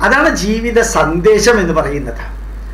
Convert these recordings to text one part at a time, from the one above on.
അതാണ് ജീവിത സന്ദേശം എന്ന് പറയുന്നത്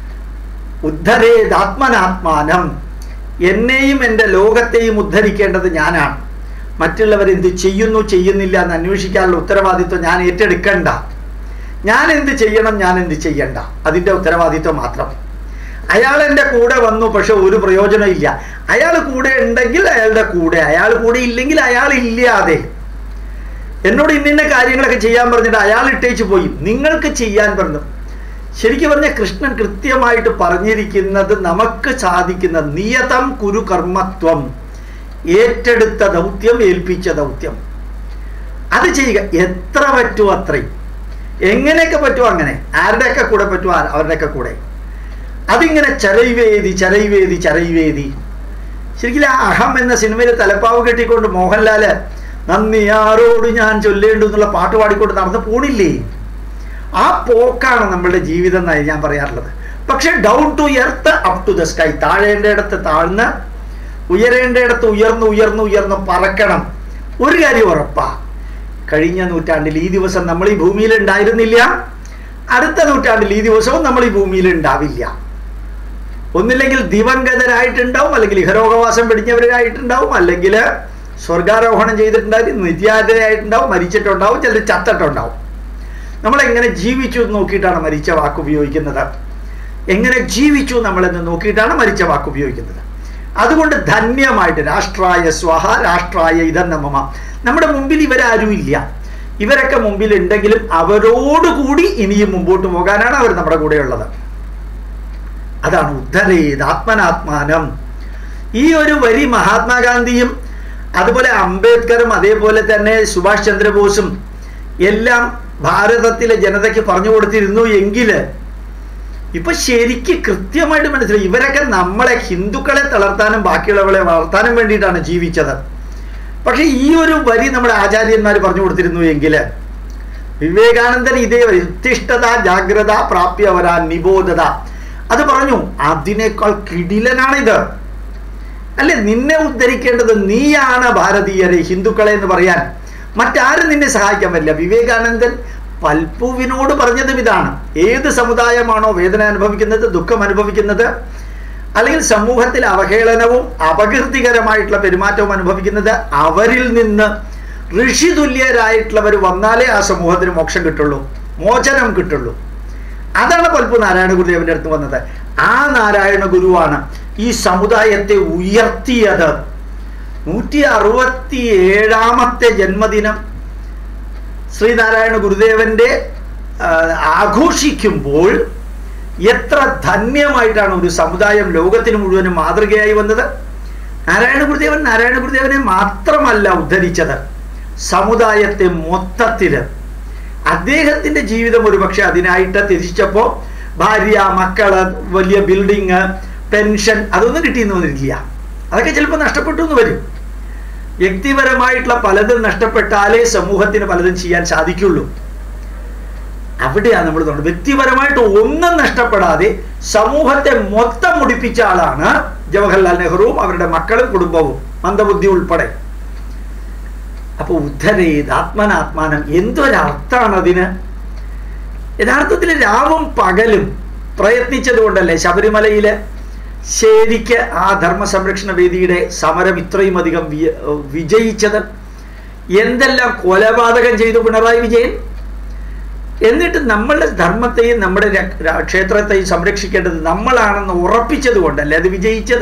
ഉദ്ധരേതാത്മനാത്മാനം എന്നെയും എൻ്റെ ലോകത്തെയും ഉദ്ധരിക്കേണ്ടത് ഞാനാണ് മറ്റുള്ളവർ എന്ത് ചെയ്യുന്നു ചെയ്യുന്നില്ല എന്ന് അന്വേഷിക്കാനുള്ള ഉത്തരവാദിത്വം ഞാൻ ഏറ്റെടുക്കണ്ട ഞാൻ എന്ത് ചെയ്യണം ഞാൻ എന്ത് ചെയ്യണ്ട അതിൻ്റെ ഉത്തരവാദിത്വം മാത്രം അയാൾ എൻ്റെ കൂടെ വന്നു പക്ഷെ ഒരു പ്രയോജനം ഇല്ല അയാൾ കൂടെ ഉണ്ടെങ്കിൽ അയാളുടെ കൂടെ അയാൾ കൂടെ ഇല്ലെങ്കിൽ അയാൾ ഇല്ലാതെ എന്നോട് ഇന്നിന്ന കാര്യങ്ങളൊക്കെ ചെയ്യാൻ പറഞ്ഞിട്ട് അയാൾ ഇട്ടേച്ച് പോയി നിങ്ങൾക്ക് ചെയ്യാൻ പറഞ്ഞു ശരിക്കും പറഞ്ഞ കൃഷ്ണൻ കൃത്യമായിട്ട് പറഞ്ഞിരിക്കുന്നത് നമുക്ക് സാധിക്കുന്ന നിയതം കുരു കർമ്മത്വം ഏറ്റെടുത്ത ദൗത്യം ഏൽപ്പിച്ച ദൗത്യം അത് ചെയ്യുക എത്ര പറ്റുമോ അത്രയും എങ്ങനെയൊക്കെ പറ്റുമോ അങ്ങനെ ആരുടെയൊക്കെ കൂടെ പറ്റുമോ ആ- അവരുടെയൊക്കെ കൂടെ അതിങ്ങനെ ചരൈവേദി ചരൈവേദി ചരൈവേദി ശരിക്കും ആ അഹം എന്ന സിനിമയിൽ തലപ്പാവ് കെട്ടിക്കൊണ്ട് മോഹൻലാല് നന്ദി ആരോട് ഞാൻ ചൊല്ലേണ്ടു എന്നുള്ള പാട്ട് പാടിക്കൊണ്ട് നടന്ന് പോണില്ലേ ആ പോക്കാണ് നമ്മളുടെ ജീവിതം എന്നായി ഞാൻ പറയാറുള്ളത് പക്ഷെ down to earth up to the sky താഴേണ്ടയിടത്ത് താഴ്ന്ന് ഉയരേണ്ടയിടത്ത് ഉയർന്ന് ഉയർന്ന് ഉയർന്ന് പറക്കണം ഒരു കാര്യം ഉറപ്പാ കഴിഞ്ഞ നൂറ്റാണ്ടിൽ ഈ ദിവസം നമ്മൾ ഈ ഭൂമിയിൽ ഉണ്ടായിരുന്നില്ല അടുത്ത നൂറ്റാണ്ടിൽ ഈ ദിവസവും നമ്മൾ ഈ ഭൂമിയിൽ ഉണ്ടാവില്ല ഒന്നില്ലെങ്കിൽ ദിവംഗതരായിട്ടുണ്ടാവും അല്ലെങ്കിൽ ഇഹരോഗവാസം പിടിഞ്ഞവരായിട്ടുണ്ടാവും അല്ലെങ്കിൽ സ്വർഗാരോഹണം ചെയ്തിട്ടുണ്ടാവും നിത്യാതരായിട്ടുണ്ടാവും മരിച്ചിട്ടുണ്ടാവും ചിലർ ചത്തിട്ടുണ്ടാവും നമ്മൾ എങ്ങനെ ജീവിച്ചു എന്ന് നോക്കിയിട്ടാണ് മരിച്ച വാക്ക് ഉപയോഗിക്കുന്നത് എങ്ങനെ ജീവിച്ചു നമ്മളെന്ന് നോക്കിയിട്ടാണ് മരിച്ച വാക്ക് ഉപയോഗിക്കുന്നത് അതുകൊണ്ട് ധന്യമായിട്ട് രാഷ്ട്രായ സ്വഹ രാഷ്ട്രായ ഇതന്നമമ നമ്മുടെ മുമ്പിൽ ഇവരാരും ഇല്ല ഇവരൊക്കെ മുമ്പിൽ ഉണ്ടെങ്കിലും അവരോടുകൂടി ഇനിയും മുമ്പോട്ട് പോകാനാണ് അവർ നമ്മുടെ കൂടെ ഉള്ളത് അതാണ് ഉദ്ധരേത് ആത്മനാത്മാനം ഈ ഒരു വരി മഹാത്മാഗാന്ധിയും അതുപോലെ അംബേദ്കറും അതേപോലെ തന്നെ സുഭാഷ് ചന്ദ്രബോസും എല്ലാം ഭാരതത്തിലെ ജനതയ്ക്ക് പറഞ്ഞു കൊടുത്തിരുന്നു എങ്കിൽ ഇപ്പൊ ശരിക്ക് കൃത്യമായിട്ട് മനസ്സിലായി ഇവരൊക്കെ നമ്മളെ ഹിന്ദുക്കളെ തളർത്താനും ബാക്കിയുള്ളവളെ വളർത്താനും വേണ്ടിയിട്ടാണ് ജീവിച്ചത് പക്ഷെ ഈ ഒരു വരി നമ്മുടെ ആചാര്യന്മാർ പറഞ്ഞു കൊടുത്തിരുന്നു എങ്കിൽ വിവേകാനന്ദൻ ഇതേ വരി ഉത്തിഷ്ഠത ജാഗ്രത പ്രാപ്യവരാ നിബോധത അത് പറഞ്ഞു അതിനേക്കാൾ കിടിലനാണിത് അല്ലെ നിന്നെ ഉദ്ധരിക്കേണ്ടത് നീയാണ് ഭാരതീയരെ ഹിന്ദുക്കളെ എന്ന് പറയാൻ മറ്റാരും നിന്നെ സഹായിക്കാൻ പറ്റില്ല വിവേകാനന്ദൻ പൽപ്പുവിനോട് പറഞ്ഞതും ഇതാണ് ഏത് സമുദായമാണോ വേദന അനുഭവിക്കുന്നത് ദുഃഖം അനുഭവിക്കുന്നത് അല്ലെങ്കിൽ സമൂഹത്തിൽ അവഹേളനവും അപകീർത്തികരമായിട്ടുള്ള പെരുമാറ്റവും അനുഭവിക്കുന്നത് അവരിൽ നിന്ന് ഋഷി തുല്യരായിട്ടുള്ളവർ വന്നാലേ ആ സമൂഹത്തിന് മോക്ഷം കിട്ടുള്ളൂ മോചനം കിട്ടുള്ളൂ അതാണ് പൽപ്പു നാരായണ ഗുരുദേവന്റെ അടുത്ത് വന്നത് ആ നാരായണ ഗുരുവാണ് ഈ സമുദായത്തെ ഉയർത്തിയത് നൂറ്റി അറുപത്തി ഏഴാമത്തെ ജന്മദിനം ശ്രീനാരായണ ഗുരുദേവന്റെ ആ, ആഘോഷിക്കുമ്പോൾ എത്ര ധന്യമായിട്ടാണ് ഒരു സമുദായം ലോകത്തിന് മുഴുവനും മാതൃകയായി വന്നത് നാരായണ ഗുരുദേവൻ നാരായണ ഗുരുദേവനെ മാത്രമല്ല ഉദ്ധരിച്ചത് സമുദായത്തെ മൊത്തത്തില് അദ്ദേഹത്തിന്റെ ജീവിതം ഒരുപക്ഷെ അതിനായിട്ട് തിരിച്ചപ്പോ ഭാര്യ മക്കള് വലിയ ബിൽഡിങ് പെൻഷൻ അതൊന്നും കിട്ടിയെന്ന് വന്നിട്ടില്ല അതൊക്കെ ചിലപ്പോൾ നഷ്ടപ്പെട്ടു എന്ന് വരും വ്യക്തിപരമായിട്ടുള്ള പലതും നഷ്ടപ്പെട്ടാലേ സമൂഹത്തിന് പലതും ചെയ്യാൻ സാധിക്കുള്ളൂ അവിടെയാണ് നമ്മൾ തോന്നുന്നത് വ്യക്തിപരമായിട്ട് ഒന്നും നഷ്ടപ്പെടാതെ സമൂഹത്തെ മൊത്തം മുടിപ്പിച്ച ആളാണ് ജവഹർലാൽ നെഹ്റുവും അവരുടെ മക്കളും കുടുംബവും മന്ദബുദ്ധി ഉൾപ്പെടെ അപ്പൊ ഉദ്ധരേത് ആത്മനാത്മാനം എന്തൊരർത്ഥാണ് അതിന് യഥാർത്ഥത്തിൽ രാവും പകലും പ്രയത്നിച്ചത് കൊണ്ടല്ലേ ശബരിമലയിലെ ശരിക്ക് ആ ധർമ്മ സംരക്ഷണ വേദിയുടെ സമരം ഇത്രയും അധികം വി- വിജയിച്ചത് എന്തെല്ലാം കൊലപാതകം ചെയ്തു പിണറായി വിജയൻ എന്നിട്ട് നമ്മളുടെ ധർമ്മത്തെയും നമ്മുടെ ര- ര- ക്ഷേത്രത്തെയും സംരക്ഷിക്കേണ്ടത് നമ്മളാണെന്ന് ഉറപ്പിച്ചത് കൊണ്ടല്ലേ അത് വിജയിച്ചത്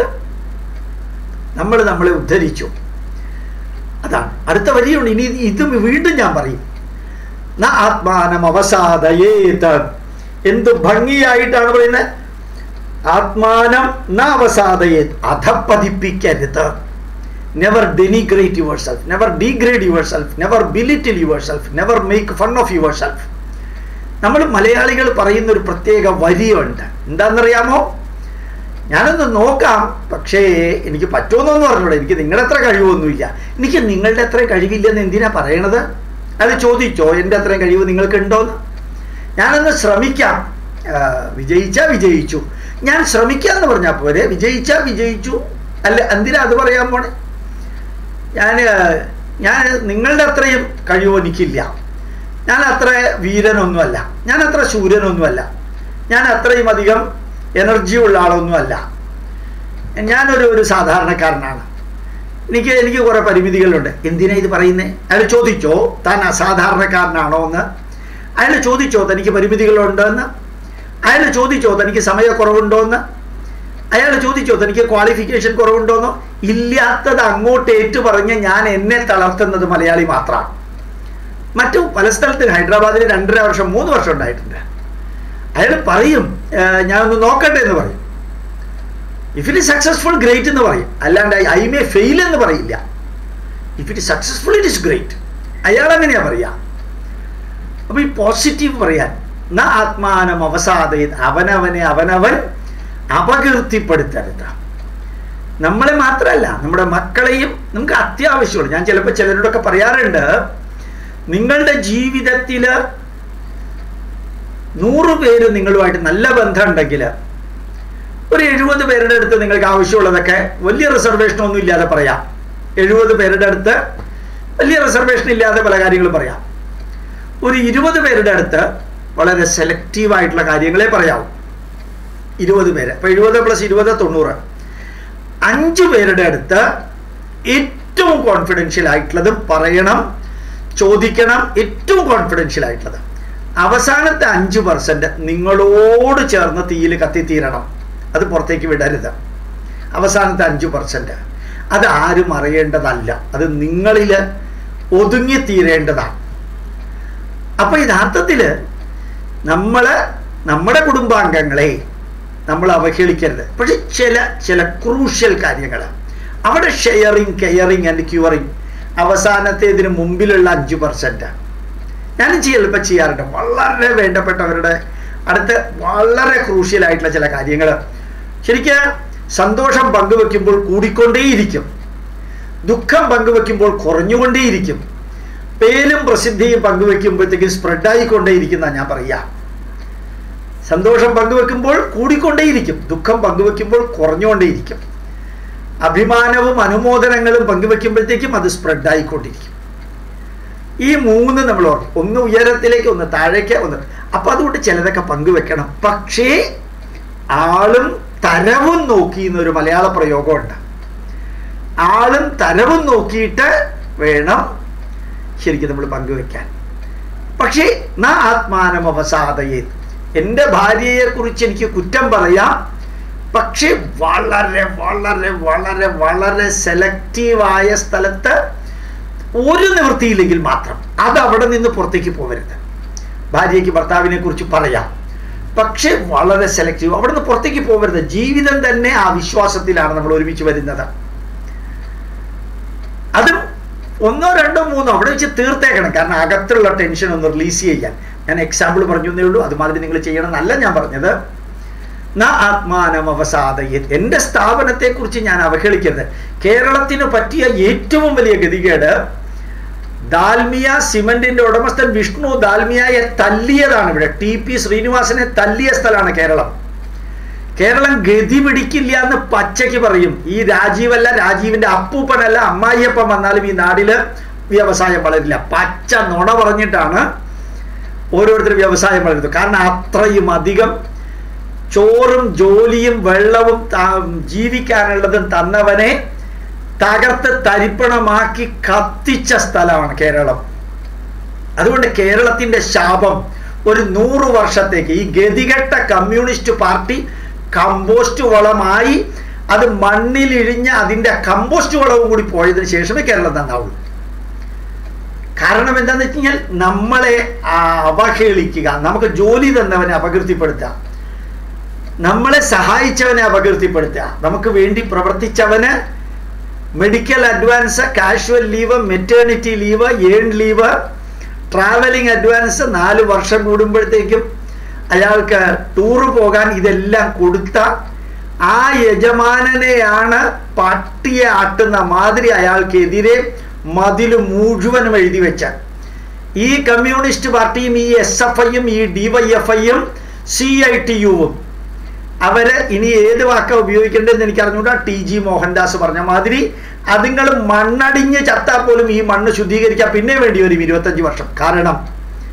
നമ്മൾ നമ്മളെ ഉദ്ധരിച്ചു അതാണ് അടുത്ത വരിയുണ്ട് ഇനി ഇതും വീണ്ടും ഞാൻ പറയും ന ആത്മാനം അവസാദയേത് എന്ത് ഭംഗിയായിട്ടാണ് പറയുന്നത് ആത്മാനം ന അവസാദയേത് അധപ്പതിപ്പിക്കരുത് never denigrate yourself never degrade yourself never belittle yourself never make fun of yourself നമ്മൾ മലയാളികൾ പറയുന്ന ഒരു പ്രത്യേക വരിയുണ്ട് എന്താണെന്നറിയാമോ ഞാനൊന്ന് നോക്കാം പക്ഷേ എനിക്ക് പറ്റുമെന്നൊന്നും പറഞ്ഞൂടെ എനിക്ക് നിങ്ങളുടെ അത്ര കഴിവൊന്നുമില്ല എനിക്ക് നിങ്ങളുടെ അത്രയും കഴിവില്ലെന്ന് എന്തിനാ പറയണത് അത് ചോദിച്ചോ എൻ്റെ അത്രയും കഴിവ് നിങ്ങൾക്ക് ഉണ്ടോന്ന് ഞാനൊന്ന് ശ്രമിക്കാം ആ, വിജയിച്ചാ വിജയിച്ചു ഞാൻ ശ്രമിക്കാന്ന് പറഞ്ഞാൽ പോരെ വിജയിച്ചാ വിജയിച്ചു അല്ല എന്തിനാ അത് പറയാൻ പോണേ ഞാൻ ഞാൻ നിങ്ങളുടെ അത്രയും കഴിവ് എനിക്കില്ല ഞാൻ അത്ര വീരനൊന്നുമല്ല ഞാൻ അത്ര ശൂരനൊന്നുമല്ല ഞാൻ അത്രയും അധികം എനർജി ഉള്ള ആളൊന്നുമല്ല ഞാനൊരു ഒരു സാധാരണക്കാരനാണ് എനിക്ക് എനിക്ക് കുറേ പരിമിതികളുണ്ട് എന്തിനാ ഇത് പറയുന്നത് അയാൾ ചോദിച്ചോ താൻ അസാധാരണക്കാരനാണോ എന്ന് അയാൾ ചോദിച്ചോ തനിക്ക് പരിമിതികളുണ്ടോ എന്ന് അയാൾ ചോദിച്ചോ തനിക്ക് സമയക്കുറവുണ്ടോ എന്ന് അയാൾ ചോദിച്ചോ തനിക്ക് ക്വാളിഫിക്കേഷൻ കുറവുണ്ടോന്നോ ഇല്ലാത്തത് അങ്ങോട്ട് ഏറ്റു പറഞ്ഞ് ഞാൻ എന്നെ തളർത്തുന്നത് മലയാളി മാത്രമാണ് മറ്റു പല സ്ഥലത്ത് ഹൈദരാബാദിൽ രണ്ടര വർഷം മൂന്ന് വർഷം ഉണ്ടായിട്ടുണ്ട് അയാൾ പറയും ഞാനൊന്ന് നോക്കട്ടെ എന്ന് പറയും ഇഫ് ഇറ്റ് സക്സസ്ഫുൾ ഗ്രേറ്റ് എന്ന് പറയും അല്ലാണ്ട് ഐ മേ ഫെയിൽ എന്ന് പറയില്ല if it successful it is great അയാൾ അങ്ങനെയാ പറയാ അപ്പൊ ഈ പോസിറ്റീവ് പറയാൻ ന ആത്മാനം അവസാദയത് അവനവനെ അവനവൻ അപകീർത്തിപ്പെടുത്തരുത് നമ്മളെ മാത്രമല്ല നമ്മുടെ മക്കളെയും നമുക്ക് അത്യാവശ്യമുള്ളൂ ഞാൻ ചിലപ്പോൾ ചിലരോടൊക്കെ പറയാറുണ്ട് നിങ്ങളുടെ ജീവിതത്തിൽ നൂറ് പേര് നിങ്ങളുമായിട്ട് നല്ല ബന്ധമുണ്ടെങ്കിൽ ഒരു എഴുപത് പേരുടെ അടുത്ത് നിങ്ങൾക്ക് ആവശ്യമുള്ളതൊക്കെ വലിയ റിസർവേഷൻ ഒന്നും ഇല്ലാതെ പറയാം എഴുപത് പേരുടെ അടുത്ത് വലിയ റിസർവേഷൻ ഇല്ലാതെ പല കാര്യങ്ങളും പറയാം ഒരു ഇരുപത് പേരുടെ അടുത്ത് വളരെ സെലക്റ്റീവ് ആയിട്ടുള്ള കാര്യങ്ങളെ പറയാവൂ ഇരുപത് പേര് അപ്പൊ എഴുപത് പ്ലസ് ഇരുപത് തൊണ്ണൂറ് അഞ്ച് പേരുടെ അടുത്ത് ഏറ്റവും കോൺഫിഡൻഷ്യൽ ആയിട്ടുള്ളതും പറയണം ചോദിക്കണം ഏറ്റവും കോൺഫിഡൻഷ്യൽ ആയിട്ടുള്ളത് അവസാനത്തെ അഞ്ച് പെർസെന്റ് നിങ്ങളോട് ചേർന്ന് തീയിൽ കത്തിത്തീരണം അത് പുറത്തേക്ക് വിടരുത് അവസാനത്തെ അഞ്ച് പെർസെന്റ് അത് ആരും അറിയേണ്ടതല്ല അത് നിങ്ങളിൽ ഒതുങ്ങി തീരേണ്ടതാണ് അപ്പൊ യഥാർത്ഥത്തില് നമ്മള് നമ്മുടെ കുടുംബാംഗങ്ങളെ നമ്മൾ അവഹേളിക്കരുത് പക്ഷെ ചില ചില ക്രൂഷ്യൽ കാര്യങ്ങൾ അവിടെ ഷെയറിങ് കെയറിങ് ആൻഡ് ക്യൂറിങ് അവസാനത്തെ ഇതിന് മുമ്പിലുള്ള അഞ്ച് പെർസെന്റ് ഞാനും ചിലപ്പോൾ ചെയ്യാറുണ്ട് വളരെ വേണ്ടപ്പെട്ടവരുടെ അടുത്ത് വളരെ ക്രൂഷ്യൽ ആയിട്ടുള്ള ചില കാര്യങ്ങൾ ശരിക്ക് സന്തോഷം പങ്കുവെക്കുമ്പോൾ കൂടിക്കൊണ്ടേയിരിക്കും ദുഃഖം പങ്കുവെക്കുമ്പോൾ കുറഞ്ഞുകൊണ്ടേയിരിക്കും പേരും പ്രസിദ്ധിയും പങ്കുവെക്കുമ്പോഴത്തേക്കും സ്പ്രെഡായിക്കൊണ്ടേയിരിക്കുന്ന ഞാൻ പറയാ സന്തോഷം പങ്കുവെക്കുമ്പോൾ കൂടിക്കൊണ്ടേയിരിക്കും ദുഃഖം പങ്കുവെക്കുമ്പോൾ കുറഞ്ഞുകൊണ്ടേയിരിക്കും അഭിമാനവും അനുമോദനങ്ങളും പങ്കുവെക്കുമ്പോഴത്തേക്കും അത് സ്പ്രെഡായിക്കൊണ്ടിരിക്കും ഈ മൂന്ന് നമ്മൾ ഓർക്കും ഒന്ന് ഉയരത്തിലേക്ക് ഒന്ന് താഴേക്ക് ഒന്ന് അപ്പൊ അതുകൊണ്ട് ചിലതൊക്കെ പങ്കുവെക്കണം പക്ഷേ ആളും തരവും നോക്കി എന്നൊരു മലയാള പ്രയോഗമുണ്ട് ആളും തരവും നോക്കിയിട്ട് വേണം ശരിക്കും നമ്മൾ പങ്കുവെക്കാൻ പക്ഷേ നാ ആത്മാനം അവസാദയെ എൻ്റെ ഭാര്യയെ കുറിച്ച് എനിക്ക് കുറ്റം പറയാം പക്ഷെ വളരെ വളരെ വളരെ വളരെ സെലക്റ്റീവായ സ്ഥലത്ത് ഒരു നിവൃത്തിയില്ലെങ്കിൽ മാത്രം അത് അവിടെ നിന്ന് പുറത്തേക്ക് പോകരുത് ഭാര്യയ്ക്ക് ഭർത്താവിനെ കുറിച്ച് പറയാം പക്ഷെ വളരെ സെലക്റ്റീവ് അവിടെ നിന്ന് പുറത്തേക്ക് പോകരുത് ജീവിതം തന്നെ ആ വിശ്വാസത്തിലാണ് നമ്മൾ ഒരുമിച്ച് വരുന്നത് അതും ഒന്നോ രണ്ടോ മൂന്നോ അവിടെ വെച്ച് തീർത്തേക്കണം കാരണം അകത്തുള്ള ടെൻഷൻ ഒന്ന് റിലീസ് ചെയ്യാൻ ഞാൻ എക്സാമ്പിൾ പറഞ്ഞു എന്നേ ഉള്ളൂ അതുമാതിരി നിങ്ങൾ ചെയ്യണം എന്നല്ല ഞാൻ പറഞ്ഞത് ന ആത്മാനം അവസാദയ എൻ്റെ സ്ഥാപനത്തെക്കുറിച്ച് ഞാൻ അവഹേളിക്കരുത് കേരളത്തിന് പറ്റിയ ഏറ്റവും വലിയ ഗതികേട് ദാൽമിയ സിമന്റിന്റെ ഉടമസ്ഥൻ വിഷ്ണു ദാൽമിയയെ തല്ലിയതാണ് ഇവിടെ ടി പി ശ്രീനിവാസനെ തല്ലിയ സ്ഥലമാണ് കേരളം കേരളം ഗതി പിടിക്കില്ല എന്ന് പച്ചയ്ക്ക് പറയും ഈ രാജീവല്ല രാജീവിന്റെ അപ്പൂപ്പനല്ല അമ്മായിയപ്പൻ വന്നാലും ഈ നാടില് വ്യവസായം വളരില്ല പച്ച നുണ പറഞ്ഞിട്ടാണ് ഓരോരുത്തർ വ്യവസായം വളരുന്നത് കാരണം അത്രയും അധികം ചോറും ജോലിയും വെള്ളവും ജീവിക്കാനുള്ളതും തന്നവനെ തകർത്ത് തരിപ്പണമാക്കി കത്തിച്ച സ്ഥലമാണ് കേരളം അതുകൊണ്ട് കേരളത്തിന്റെ ശാപം ഒരു നൂറ് വർഷത്തേക്ക് ഈ ഗതികെട്ട കമ്മ്യൂണിസ്റ്റ് പാർട്ടി കമ്പോസ്റ്റ് വളമായി അത് മണ്ണിലിഴിഞ്ഞ് അതിന്റെ കമ്പോസ്റ്റ് വളവും കൂടി പോയതിനു ശേഷമേ കേരളം നന്നാവുള്ളൂ കാരണം എന്താന്ന് വെച്ച് കഴിഞ്ഞാൽ നമ്മളെ അവഹേളിക്കുക നമുക്ക് ജോലി തന്നവനെ അപകീർത്തിപ്പെടുത്തുക നമ്മളെ സഹായിച്ചവനെ അപകീർത്തിപ്പെടുത്തുക നമുക്ക് വേണ്ടി പ്രവർത്തിച്ചവന് medical advance casual leave maternity leave earn leave travelling advance നാല് വർഷം കൂടുമ്പോഴത്തേക്കും അയാൾക്ക് ടൂറ് പോകാൻ ഇതെല്ലാം കൊടുത്ത ആ യജമാനനെയാണ് പട്ടിയെ ആട്ടുന്ന മാതിരി അയാൾക്കെതിരെ മതിൽ മുഴുവനും എഴുതി വെച്ച ഈ കമ്മ്യൂണിസ്റ്റ് പാർട്ടിയും ഈ എസ് എഫ് ഐയും ഈ ഡിവൈഎഫ്ഐയും സി ഐ ടി യുവും അവര് ഇനി ഏത് വാക്ക ഉപയോഗിക്കേണ്ടതെന്ന് എനിക്ക് അറിഞ്ഞൂടാ ടി ജി മോഹൻദാസ് പറഞ്ഞ മാതിരി അതുങ്ങൾ മണ്ണടിഞ്ഞ് ചത്താൽ പോലും ഈ മണ്ണ് ശുദ്ധീകരിക്കാൻ പിന്നെ വേണ്ടി വരും ഇരുപത്തഞ്ച് വർഷം കാരണം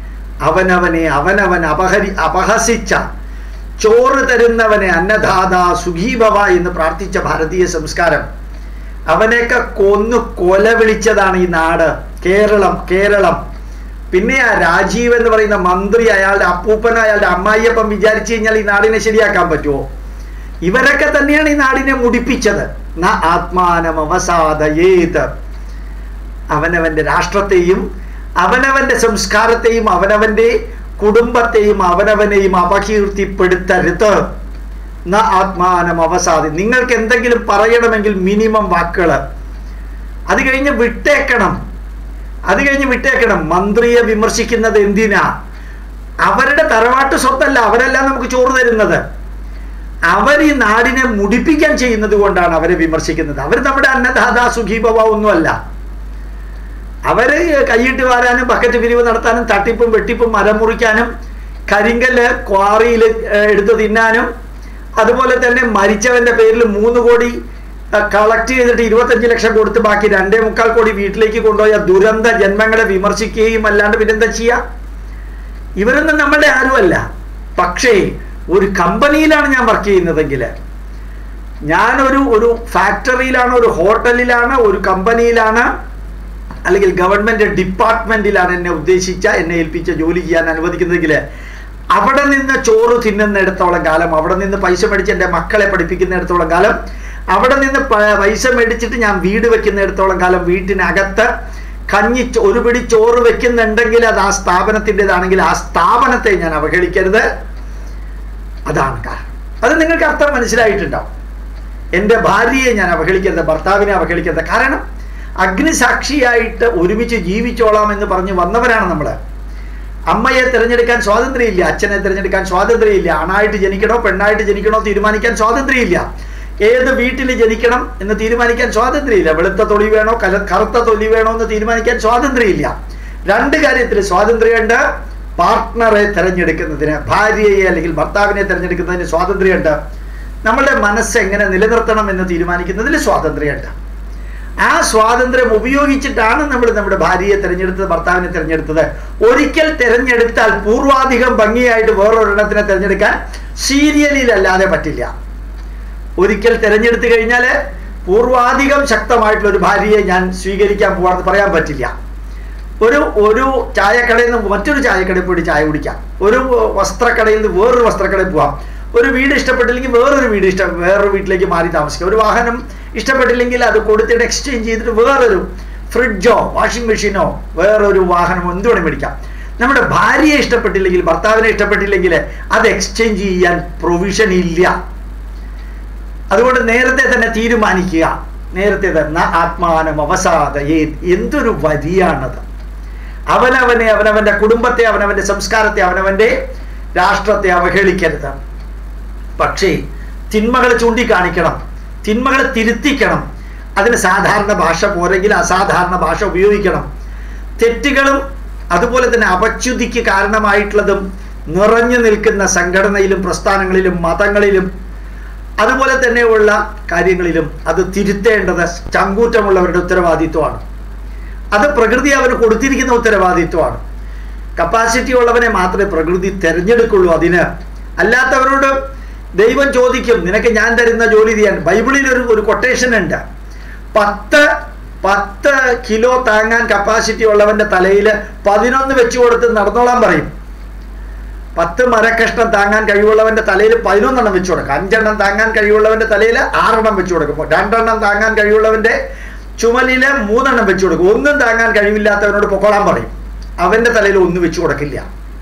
അവനവനെ അവനവൻ അപഹരി അപഹസിച്ച ചോറ് തരുന്നവനെ അന്നദാത സുഖീഭവ എന്ന് പ്രാർത്ഥിച്ച ഭാരതീയ സംസ്കാരം അവനെയൊക്കെ കൊന്നു കൊല വിളിച്ചതാണ് ഈ നാട് കേരളം കേരളം പിന്നെ ആ രാജീവ് എന്ന് പറയുന്ന മന്ത്രി അയാളുടെ അപ്പൂപ്പൻ അയാളുടെ അമ്മായിയപ്പം വിചാരിച്ചു കഴിഞ്ഞാൽ ഈ നാടിനെ ശരിയാക്കാൻ പറ്റുമോ ഇവരൊക്കെ തന്നെയാണ് ഈ നാടിനെ മുടിപ്പിച്ചത് ന ആത്മാനം അവസാദയേത് അവനവന്റെ രാഷ്ട്രത്തെയും അവനവന്റെ സംസ്കാരത്തെയും അവനവന്റെ കുടുംബത്തെയും അവനവനെയും അപകീർത്തിപ്പെടുത്തരുത് ന ആത്മാനം അവസാദി നിങ്ങൾക്ക് എന്തെങ്കിലും പറയണമെങ്കിൽ മിനിമം വാക്കുകൾ അത് കഴിഞ്ഞ് വിട്ടേക്കണം അത് കഴിഞ്ഞ് വിട്ടേക്കണം മന്ത്രിയെ വിമർശിക്കുന്നത് എന്തിനാ അവരുടെ തറവാട്ട് സ്വത്തല്ല അവരല്ല നമുക്ക് ചോറ് തരുന്നത് അവർ ഈ നാടിനെ മുടിപ്പിക്കാൻ ചെയ്യുന്നത് കൊണ്ടാണ് അവരെ വിമർശിക്കുന്നത് അവർ നമ്മുടെ അന്നദാത സുഖീഭവ ഒന്നുമല്ല അവര് കൈയിട്ട് വാരാനും ബക്കറ്റ് പിരിവ് നടത്താനും തട്ടിപ്പും വെട്ടിപ്പും മരം മുറിക്കാനും കരിങ്കല്ല് ക്വാറിയിൽ എടുത്ത് തിന്നാനും അതുപോലെ തന്നെ മരിച്ചവന്റെ പേരിൽ മൂന്ന് കോടി കളക്ട് ചെയ്തിട്ട് ഇരുപത്തഞ്ച് ലക്ഷം കൊടുത്ത് ബാക്കി രണ്ടേ മുക്കാൽ കോടി വീട്ടിലേക്ക് കൊണ്ടുപോയ ദുരന്ത ജന്മങ്ങളെ വിമർശിക്കുകയും അല്ലാണ്ട് പിന്നെന്താ ചെയ്യുക ഇവരൊന്നും നമ്മളുടെ ആരുമല്ല പക്ഷേ ഒരു കമ്പനിയിലാണ് ഞാൻ വർക്ക് ചെയ്യുന്നതെങ്കിൽ ഞാനൊരു ഒരു ഫാക്ടറിയിലാണ് ഒരു ഹോട്ടലിലാണ് ഒരു കമ്പനിയിലാണ് അല്ലെങ്കിൽ ഗവൺമെന്റ് ഡിപ്പാർട്ട്മെന്റിലാണ് എന്നെ ഉദ്ദേശിച്ച എന്നെ ഏൽപ്പിച്ച ജോലി ചെയ്യാൻ അനുവദിക്കുന്നതെങ്കിൽ അവിടെ നിന്ന് ചോറ് തിന്നുന്നിടത്തോളം കാലം അവിടെ നിന്ന് പൈസ മേടിച്ച് എൻ്റെ മക്കളെ പഠിപ്പിക്കുന്നിടത്തോളം കാലം അവിടെ നിന്ന് പൈസ മേടിച്ചിട്ട് ഞാൻ വീട് വെക്കുന്നിടത്തോളം കാലം വീട്ടിനകത്ത് കഞ്ഞി ഒരു പിടി ചോറ് വെക്കുന്നുണ്ടെങ്കിൽ അത് ആ സ്ഥാപനത്തിൻ്റെതാണെങ്കിൽ ആ സ്ഥാപനത്തെ ഞാൻ അവഹേളിക്കരുത് അതാണ് കാരണം അത് നിങ്ങൾക്ക് അർത്ഥം മനസ്സിലായിട്ടുണ്ടാവും എൻ്റെ ഭാര്യയെ ഞാൻ അവഹേളിക്കരുത് ഭർത്താവിനെ അവഹേളിക്കരുത് കാരണം അഗ്നിസാക്ഷിയായിട്ട് ഒരുമിച്ച് ജീവിച്ചോളാം എന്ന് പറഞ്ഞ് വന്നവരാണ് നമ്മൾ അമ്മയെ തിരഞ്ഞെടുക്കാൻ സ്വാതന്ത്ര്യമില്ല അച്ഛനെ തിരഞ്ഞെടുക്കാൻ സ്വാതന്ത്ര്യമില്ല ആണായിട്ട് ജനിക്കണോ പെണ്ണായിട്ട് ജനിക്കണോ തീരുമാനിക്കാൻ സ്വാതന്ത്ര്യമില്ല ഏത് വീട്ടിൽ ജനിക്കണം എന്ന് തീരുമാനിക്കാൻ സ്വാതന്ത്ര്യമില്ല വെളുത്ത തൊലി വേണോ കല കറുത്ത തൊലി വേണോ എന്ന് തീരുമാനിക്കാൻ സ്വാതന്ത്ര്യമില്ല രണ്ട് കാര്യത്തിൽ സ്വാതന്ത്ര്യമുണ്ട് പാർട്ട്ണറെ തിരഞ്ഞെടുക്കുന്നതിന് ഭാര്യയെ അല്ലെങ്കിൽ ഭർത്താവിനെ തിരഞ്ഞെടുക്കുന്നതിന് സ്വാതന്ത്ര്യമുണ്ട് നമ്മളുടെ മനസ്സ് എങ്ങനെ നിലനിർത്തണം എന്ന് തീരുമാനിക്കുന്നതിൽ സ്വാതന്ത്ര്യമുണ്ട് ആ സ്വാതന്ത്ര്യം ഉപയോഗിച്ചിട്ടാണ് നമ്മൾ നമ്മുടെ ഭാര്യയെ തിരഞ്ഞെടുത്തത് ഭർത്താവിനെ തിരഞ്ഞെടുത്തത് ഒരിക്കൽ തിരഞ്ഞെടുത്താൽ പൂർവാധികം ഭംഗിയായിട്ട് വേറൊരെണ്ണത്തിനെ തിരഞ്ഞെടുക്കാൻ സീരിയലിലല്ലാതെ പറ്റില്ല ഒരിക്കൽ തിരഞ്ഞെടുത്തു കഴിഞ്ഞാൽ പൂർവാധികം ശക്തമായിട്ടുള്ള ഒരു ഭാര്യയെ ഞാൻ സ്വീകരിക്കാൻ പോവാണെന്ന് പറയാൻ പറ്റില്ല ഒരു ഒരു ചായക്കടയിൽ നിന്ന് മറ്റൊരു ചായക്കടയിൽ പോയിട്ട് ചായ കുടിക്കാം ഒരു വസ്ത്രക്കടയിൽ നിന്ന് വേറൊരു വസ്ത്രക്കടയിൽ പോവാം ഒരു വീട് ഇഷ്ടപ്പെട്ടില്ലെങ്കിൽ വേറൊരു വീട് ഇഷ്ടം വേറൊരു വീട്ടിലേക്ക് മാറി താമസിക്കാം ഒരു വാഹനം ഇഷ്ടപ്പെട്ടില്ലെങ്കിൽ അത് കൊടുത്തിട്ട് എക്സ്ചേഞ്ച് ചെയ്തിട്ട് വേറൊരു ഫ്രിഡ്ജോ വാഷിംഗ് മെഷീനോ വേറൊരു വാഹനമോ എന്തുവേണം മേടിക്കാം നമ്മുടെ ഭാര്യയെ ഇഷ്ടപ്പെട്ടില്ലെങ്കിൽ ഭർത്താവിനെ ഇഷ്ടപ്പെട്ടില്ലെങ്കിൽ അത് എക്സ്ചേഞ്ച് ചെയ്യാൻ പ്രൊവിഷൻ ഇല്ല അതുകൊണ്ട് നേരത്തെ തന്നെ തീരുമാനിക്കുക നേരത്തെ തന്നെ ആത്മാനം അവസാദ എന്തൊരു വരിയാണത് അവനവനെ അവനവന്റെ കുടുംബത്തെ അവനവന്റെ സംസ്കാരത്തെ അവനവന്റെ രാഷ്ട്രത്തെ അവഹേളിക്കരുത് പക്ഷേ തിന്മകൾ ചൂണ്ടിക്കാണിക്കണം തിന്മകൾ തിരുത്തിക്കണം അതിന് സാധാരണ ഭാഷ പോരെങ്കിൽ അസാധാരണ ഭാഷ ഉപയോഗിക്കണം തെറ്റുകളും അതുപോലെ തന്നെ അപച്യുതിക്ക് കാരണമായിട്ടുള്ളതും നിറഞ്ഞു നിൽക്കുന്ന സംഘടനയിലും പ്രസ്ഥാനങ്ങളിലും മതങ്ങളിലും അതുപോലെ തന്നെയുള്ള കാര്യങ്ങളിലും അത് തിരുത്തേണ്ടത് ചങ്കൂറ്റമുള്ളവരുടെ ഉത്തരവാദിത്വമാണ് അത് പ്രകൃതി അവന് കൊടുത്തിരിക്കുന്ന ഉത്തരവാദിത്വമാണ് കപ്പാസിറ്റി ഉള്ളവനെ മാത്രമേ പ്രകൃതി തിരഞ്ഞെടുക്കുള്ളൂ അതിന് അല്ലാത്തവരോട് ദൈവം ചോദിക്കും നിനക്ക് ഞാൻ തരുന്ന ജോലി ചെയ്യാൻ ബൈബിളിൽ ഒരു ഒരു കൊട്ടേഷൻ ഉണ്ട് പത്ത് പത്ത് കിലോ താങ്ങാൻ കപ്പാസിറ്റി ഉള്ളവന്റെ തലയിൽ പതിനൊന്ന് വെച്ചു കൊടുത്ത് നടന്നോളാൻ പറയും പത്ത് മരക്കഷ്ണം താങ്ങാൻ കഴിവുള്ളവന്റെ തലയിൽ പതിനൊന്നെണ്ണം വെച്ചു കൊടുക്കും അഞ്ചെണ്ണം താങ്ങാൻ കഴിവുള്ളവന്റെ തലയിൽ ആറെണ്ണം വെച്ചു കൊടുക്കും രണ്ടെണ്ണം താങ്ങാൻ കഴിവുള്ളവന്റെ ചുമലില് മൂന്നെണ്ണം വെച്ചു കൊടുക്കും ഒന്നും താങ്ങാൻ കഴിവില്ലാത്തവനോട് പൊക്കോളാൻ പറയും അവന്റെ തലയിൽ ഒന്നും വെച്ചു കൊടുക്കില്ല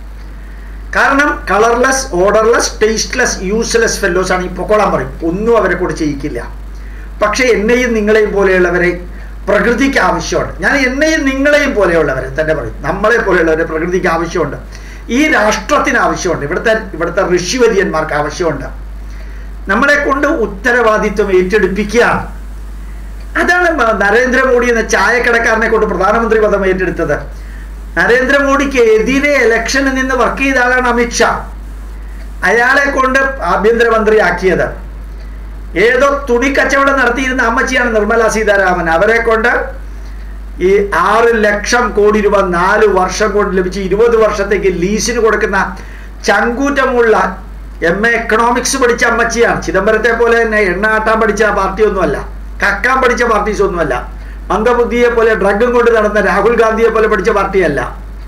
കാരണം colourless orderless tasteless useless fellows ആണ് ഈ പൊക്കോളാൻ പറയും ഒന്നും അവരെ കൂടെ ചെയ്യിക്കില്ല പക്ഷെ എന്നെയും നിങ്ങളെയും പോലെയുള്ളവരെ പ്രകൃതിക്ക് ആവശ്യമുണ്ട് ഞാൻ എന്നെയും നിങ്ങളെയും പോലെയുള്ളവരെ തന്നെ പറയും നമ്മളെ പോലെയുള്ളവരെ പ്രകൃതിക്ക് ആവശ്യമുണ്ട് ഈ രാഷ്ട്രത്തിന് ആവശ്യമുണ്ട് ഇവിടുത്തെ ഇവിടുത്തെ ഋഷിവര്യന്മാർക്ക് ആവശ്യമുണ്ട് നമ്മളെ കൊണ്ട് ഉത്തരവാദിത്വം ഏറ്റെടുപ്പിക്കുകയാണ് അതാണ് നരേന്ദ്രമോദി എന്ന ചായക്കടക്കാരനെ കൊണ്ട് പ്രധാനമന്ത്രി പദം ഏറ്റെടുത്തത് നരേന്ദ്രമോദിക്ക് എതിരെ ഇലക്ഷനിൽ നിന്ന് വർക്ക് ചെയ്ത ആളാണ് അമിത്ഷാ അയാളെ കൊണ്ട് ആഭ്യന്തരമന്ത്രിയാക്കിയത് ഏതോ തുണി കച്ചവടം നടത്തിയിരുന്ന അമ്മച്ചിയാണ് നിർമ്മല സീതാരാമൻ അവരെ കൊണ്ട് ഈ ആറ് ലക്ഷം കോടി രൂപ നാല് വർഷം കൊണ്ട് ലഭിച്ച് ഇരുപത് വർഷത്തേക്ക് ലീസിന് കൊടുക്കുന്ന ചങ്കൂറ്റമുള്ള എം എ എക്കണോമിക്സ് പഠിച്ച അമ്മച്ചിയാണ് ചിദംബരത്തെ പോലെ തന്നെ എണ്ണ ആട്ടാൻ പഠിച്ച പാർട്ടിയൊന്നുമല്ല കക്കാൻ പഠിച്ച പാർട്ടീസ് ഒന്നുമല്ല മന്ദബുദ്ധിയെ പോലെ ഡ്രഗും കൊണ്ട് നടന്ന രാഹുൽ ഗാന്ധിയെ പോലെ പഠിച്ച പാർട്ടിയല്ല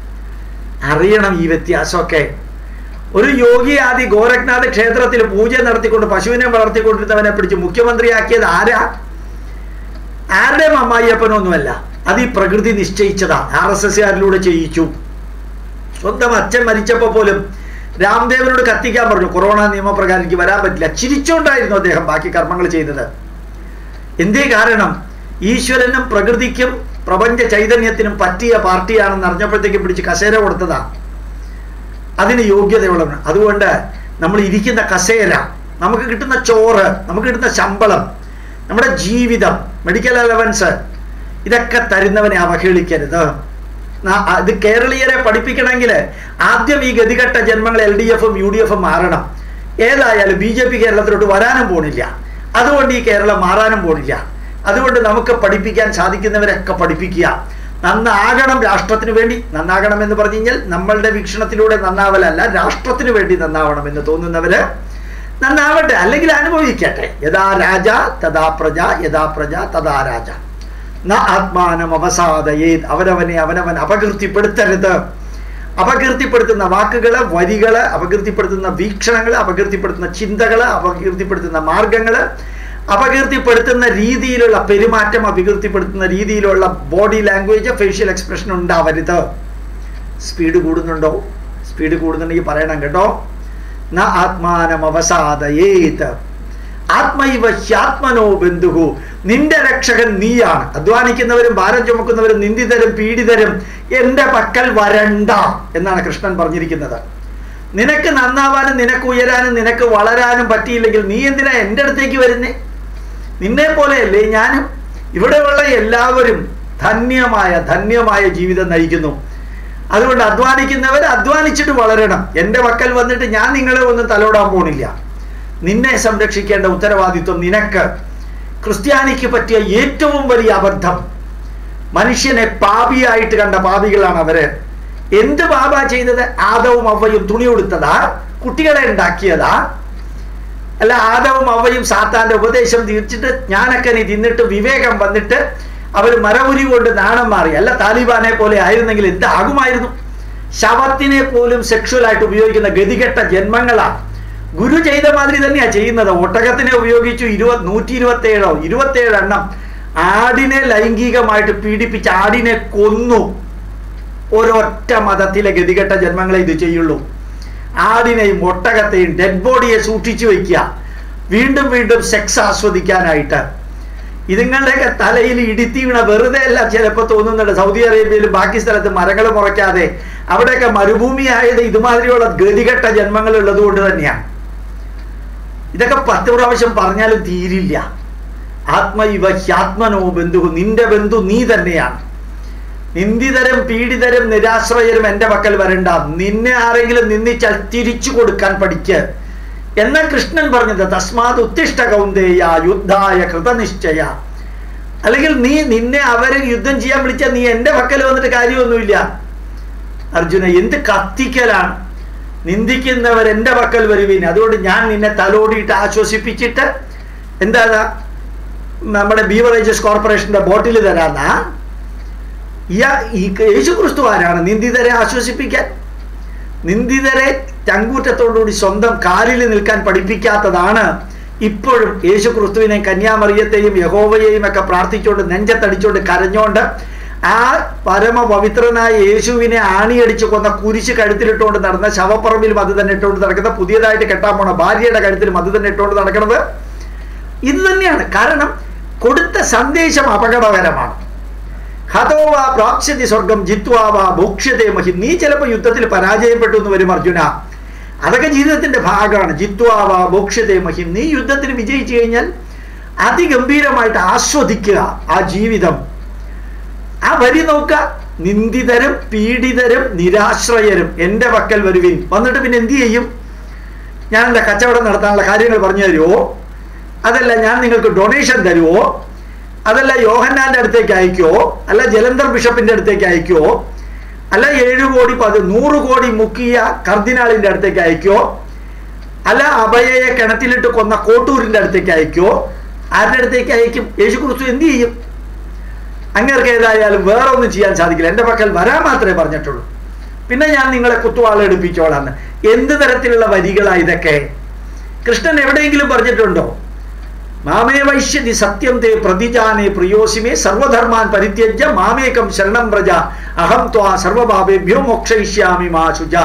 അറിയണം ഈ വ്യത്യാസമൊക്കെ ഒരു യോഗി ആദി ഗോരഖ്നാഥ് ക്ഷേത്രത്തിൽ പൂജ നടത്തിക്കൊണ്ട് പശുവിനെ വളർത്തിക്കൊണ്ടിരുന്നവനെ പിടിച്ച് മുഖ്യമന്ത്രിയാക്കിയത് ആരാ ആരുടെയും അമ്മായിയപ്പനൊന്നുമല്ല അത് ഈ പ്രകൃതി നിശ്ചയിച്ചതാ ആർ എസ് എസ്കാരിലൂടെ ചെയ്യിച്ചു സ്വന്തം അച്ഛൻ മരിച്ചപ്പോൾ പോലും രാംദേവനോട് കത്തിക്കാൻ പറഞ്ഞു കൊറോണ നിയമപ്രകാരം എനിക്ക് വരാൻ പറ്റില്ല ചിരിച്ചോണ്ടായിരുന്നു അദ്ദേഹം ബാക്കി കർമ്മങ്ങൾ ചെയ്തത് എന്തേ കാരണം ഈശ്വരനും പ്രകൃതിക്കും പ്രപഞ്ച ചൈതന്യത്തിനും പറ്റിയ പാർട്ടിയാണെന്ന് അറിഞ്ഞപ്പോഴത്തേക്കും പിടിച്ച് കസേര കൊടുത്തതാ അതിന് യോഗ്യതയുള്ളവൻ അതുകൊണ്ട് നമ്മൾ ഇരിക്കുന്ന കസേര നമുക്ക് കിട്ടുന്ന ചോറ് നമുക്ക് കിട്ടുന്ന ശമ്പളം നമ്മുടെ ജീവിതം മെഡിക്കൽ അലവൻസ് ഇതൊക്കെ തരുന്നവനെ അവഹേളിക്കരുത് ന- ഇത് കേരളീയരെ പഠിപ്പിക്കണമെങ്കിൽ ആദ്യം ഈ ഗതികെട്ട ജന്മങ്ങൾ എൽ ഡി എഫും യു ഡി എഫും മാറണം ഏതായാലും ബി ജെ പി കേരളത്തിലോട്ട് വരാനും പോണില്ല അതുകൊണ്ട് ഈ കേരളം മാറാനും പോണില്ല അതുകൊണ്ട് നമുക്ക് പഠിപ്പിക്കാൻ സാധിക്കുന്നവരൊക്കെ പഠിപ്പിക്കുക നന്നാകണം രാഷ്ട്രത്തിന് വേണ്ടി നന്നാകണം എന്ന് പറഞ്ഞു കഴിഞ്ഞാൽ നമ്മളുടെ വീക്ഷണത്തിലൂടെ നന്നാവലല്ല രാഷ്ട്രത്തിന് വേണ്ടി നന്നാവണം എന്ന് തോന്നുന്നവര് നന്നാവട്ടെ അല്ലെങ്കിൽ അനുഭവിക്കട്ടെ യഥാ രാജ തഥാ പ്രജ യഥാ പ്രജ തഥാ രാജ ന ആത്മാനം അവസാദയേ അവനവനെ അവനവൻ അപകീർത്തിപ്പെടുത്തരുത് അപകീർത്തിപ്പെടുത്തുന്ന വാക്കുകള് വരികള് അപകീർത്തിപ്പെടുത്തുന്ന വീക്ഷണങ്ങൾ അപകീർത്തിപ്പെടുത്തുന്ന ചിന്തകള് അപകീർത്തിപ്പെടുത്തുന്ന മാർഗങ്ങള് അപകീർത്തിപ്പെടുത്തുന്ന രീതിയിലുള്ള പെരുമാറ്റം അപകീർത്തിപ്പെടുത്തുന്ന രീതിയിലുള്ള ബോഡി ലാംഗ്വേജ് ഫേഷ്യൽ എക്സ്പ്രഷൻ ഉണ്ടാവരുത് സ്പീഡ് കൂടുന്നുണ്ടോ സ്പീഡ് കൂടുന്നുണ്ടെങ്കിൽ പറയണം കേട്ടോ ന ആത്മാനം അവസാദയേത് ആത്മൈവ ഹ്യാത്മനോ ബന്ധുഹു നിന്റെ രക്ഷകൻ നീയാണ് അധ്വാനിക്കുന്നവരും ഭാരം ചുമക്കുന്നവരും നിന്ദിതരും പീഡിതരും എൻ്റെ പക്കൽ വരണ്ട എന്നാണ് കൃഷ്ണൻ പറഞ്ഞിരിക്കുന്നത് നിനക്ക് നന്നാവാനും നിനക്ക് ഉയരാനും നിനക്ക് വളരാനും പറ്റിയില്ലെങ്കിൽ നീ എന്തിനാ എൻ്റെ അടുത്തേക്ക് വരുന്നേ നിന്നെ പോലെയല്ലേ ഞാനും ഇവിടെയുള്ള എല്ലാവരും ധന്യമായ ധന്യമായ ജീവിതം നയിക്കുന്നു അതുകൊണ്ട് അധ്വാനിക്കുന്നവർ അധ്വാനിച്ചിട്ട് വളരണം എൻ്റെ പക്കൽ വന്നിട്ട് ഞാൻ നിങ്ങളെ ഒന്നും തലോടാൻ പോണില്ല നിന്നെ സംരക്ഷിക്കേണ്ട ഉത്തരവാദിത്വം നിനക്ക് ക്രിസ്ത്യാനിക്ക് പറ്റിയ ഏറ്റവും വലിയ അബദ്ധം മനുഷ്യനെ പാപിയായിട്ട് കണ്ട പാപികളാണ് അവര് എന്ത് പാപ ചെയ്തത് ആദവും അവയും തുണി കൊടുത്തതാ കുട്ടികളെ ഉണ്ടാക്കിയതാ അല്ല ആദവും അവയും സാത്താന്റെ ഉപദേശം തീർച്ചിട്ട് ഞാനൊക്കെ നീ തിന്നിട്ട് വിവേകം വന്നിട്ട് അവർ മരമുരി കൊണ്ട് നാണം മാറി അല്ല താലിബാനെ പോലെ ആയിരുന്നെങ്കിൽ എന്താകുമായിരുന്നു ശവത്തിനെ പോലും സെക്ഷുവൽ ആയിട്ട് ഉപയോഗിക്കുന്ന ഗതികെട്ട ജന്മങ്ങളാ ഗുരു ചെയ്ത മാതിരി തന്നെയാ ചെയ്യുന്നത് ഒട്ടകത്തിനെ ഉപയോഗിച്ചു ഇരുപത് നൂറ്റി ഇരുപത്തി ഏഴോ ഇരുപത്തി ഏഴ് എണ്ണം ആടിനെ ലൈംഗികമായിട്ട് പീഡിപ്പിച്ച് ആടിനെ കൊന്നു ഒരൊറ്റ മതത്തിലെ ഗതികെട്ട ജന്മങ്ങളെ ഇത് ചെയ്യുള്ളൂ ആടിനെയും ഒട്ടകത്തെയും ഡെഡ് ബോഡിയെ സൂക്ഷിച്ചു വെക്കുക വീണ്ടും വീണ്ടും സെക്സ് ആസ്വദിക്കാനായിട്ട് ഇതുങ്ങളുടെയൊക്കെ തലയിൽ ഇടിത്തി വീണ വെറുതെ അല്ല ചിലപ്പോൾ തോന്നുന്നുണ്ട് സൗദി അറേബ്യയിലും ബാക്കി സ്ഥലത്ത് മരങ്ങൾ മുറയ്ക്കാതെ അവിടെയൊക്കെ മരുഭൂമി ആയത് ഇതുമാതിരിയുള്ള ഗതികെട്ട ജന്മങ്ങൾ ഉള്ളത് കൊണ്ട് തന്നെയാണ് ഇതൊക്കെ പത്ത് പ്രാവശ്യം പറഞ്ഞാലും തീരില്ല ആത്മൈവ ഹ്യാത്മനോ ബന്ധു നിന്റെ ബന്ധു നീ തന്നെയാണ് നിന്ദിതരും പീഡിതരും നിരാശ്രയരും എൻ്റെ പക്കൽ വരണ്ട നിന്നെ ആരെങ്കിലും നിന്ദിച്ചാൽ തിരിച്ചു കൊടുക്കാൻ പഠിക്ക് എന്ന കൃഷ്ണൻ പറഞ്ഞത് തസ്മാത് ഉത്തിഷ്ട കൗന്ദേയ യുദ്ധായ കൃതനിശ്ചയ അല്ലെങ്കിൽ നീ നിന്നെ അവരെ യുദ്ധം ചെയ്യാൻ വിളിച്ചാൽ നീ എൻ്റെ പക്കൽ വന്നിട്ട് കാര്യമൊന്നുമില്ല അർജുന എന്ത് കത്തിക്കലാണ് നിന്ദിക്കുന്നവർ എൻ്റെ പക്കൽ വരുവീൻ അതുകൊണ്ട് ഞാൻ നിന്നെ തലോടിയിട്ട് ആശ്വസിപ്പിച്ചിട്ട് എന്താ നമ്മുടെ ബീവറേജസ് കോർപ്പറേഷന്റെ ബോട്ടിൽ തരാന്നാ ഇയാ ഈ യേശു ക്രിസ്തു ആരാണ് നിന്ദിതരെ ആശ്വസിപ്പിക്കാൻ നിന്ദിതരെ ചങ്കൂറ്റത്തോടുകൂടി സ്വന്തം കാലിൽ നിൽക്കാൻ പഠിപ്പിക്കാത്തതാണ് ഇപ്പോഴും യേശു ക്രിസ്തുവിനെ കന്യാമറിയത്തെയും യഹോവയെയും ഒക്കെ പ്രാർത്ഥിച്ചുകൊണ്ട് നെഞ്ചത്തടിച്ചുകൊണ്ട് കരഞ്ഞോണ്ട് ആ പരമ പവിത്രനായ യേശുവിനെ ആണിയടിച്ച് കൊന്ന കുരിശ് കഴുത്തിലിട്ടുകൊണ്ട് നടന്ന ശവപ്പറമ്പിലും അത് തന്നെ ഇട്ടുകൊണ്ട് നടക്കുന്ന പുതിയതായിട്ട് കെട്ടാൻ പോണ ഭാര്യയുടെ കഴുത്തിലും അത് തന്നെ ഇട്ടുകൊണ്ട് നടക്കുന്നത് ഇത് തന്നെയാണ് കാരണം കൊടുത്ത സന്ദേശം അപകടകരമാണ് ഹതോവ പ്രാപ്സ്യതി സ്വർഗം ജിത്വാവ ഭോക്ഷ്യതേ മഹി നീ ചിലപ്പോൾ യുദ്ധത്തിൽ പരാജയപ്പെട്ടു എന്ന് വരും അർജുന അതൊക്കെ ജീവിതത്തിന്റെ ഭാഗമാണ് ജിത്വാവ ഭോക്ഷ്യതേ മഹിം നീ യുദ്ധത്തിൽ വിജയിച്ചു കഴിഞ്ഞാൽ അതിഗംഭീരമായിട്ട് ആസ്വദിക്കുക ആ ജീവിതം ആ വരി നോക്ക നിന്ദിതരും പീഡിതരും നിരാശ്രയരും എൻ്റെ പക്കൽ വരുവിൻ വന്നിട്ട് പിന്നെ എന്ത് ചെയ്യും ഞാൻ എന്താ കച്ചവടം നടത്താനുള്ള കാര്യങ്ങൾ പറഞ്ഞു തരുമോ അതല്ല ഞാൻ നിങ്ങൾക്ക് ഡൊണേഷൻ തരുമോ അതല്ല യോഹന്നാന്റെ അടുത്തേക്ക് അയക്കുവോ അല്ല ജലന്ധർ ബിഷപ്പിന്റെ അടുത്തേക്ക് അയക്കുവോ അല്ല ഏഴു കോടി പത് നൂറ് കോടി മുക്കിയ കർദിനാളിന്റെ അടുത്തേക്ക് അയക്കുവോ അല്ല അഭയയെ കിണറ്റിലിട്ട് കൊന്ന കോട്ടൂരിന്റെ അടുത്തേക്ക് അയക്കുവോ ആരുടെ അടുത്തേക്ക് അയക്കും യേശു ക്രിസ്തു എന്ത് ചെയ്യും അങ്ങേർക്ക് ഏതായാലും വേറെ ഒന്നും ചെയ്യാൻ സാധിക്കില്ല എൻ്റെ പക്കൽ വരാൻ മാത്രമേ പറഞ്ഞിട്ടുള്ളൂ പിന്നെ ഞാൻ നിങ്ങളെ കുത്തുവാളെടുപ്പിച്ചോളാന്ന് എന്ത് തരത്തിലുള്ള വരികളാ ഇതൊക്കെ കൃഷ്ണൻ എവിടെയെങ്കിലും പറഞ്ഞിട്ടുണ്ടോ മാമേ വൈശ്യതി സത്യം തേ പ്രതിജാനേ പ്രിയോസിമേ സർവധർമാൻ പരിത്യജ്യ മാമേകം ശരണം വ്രജ അഹം ത്വാ സർവഭാവേഭ്യോ മോക്ഷയിഷ്യാമി മാ ശുച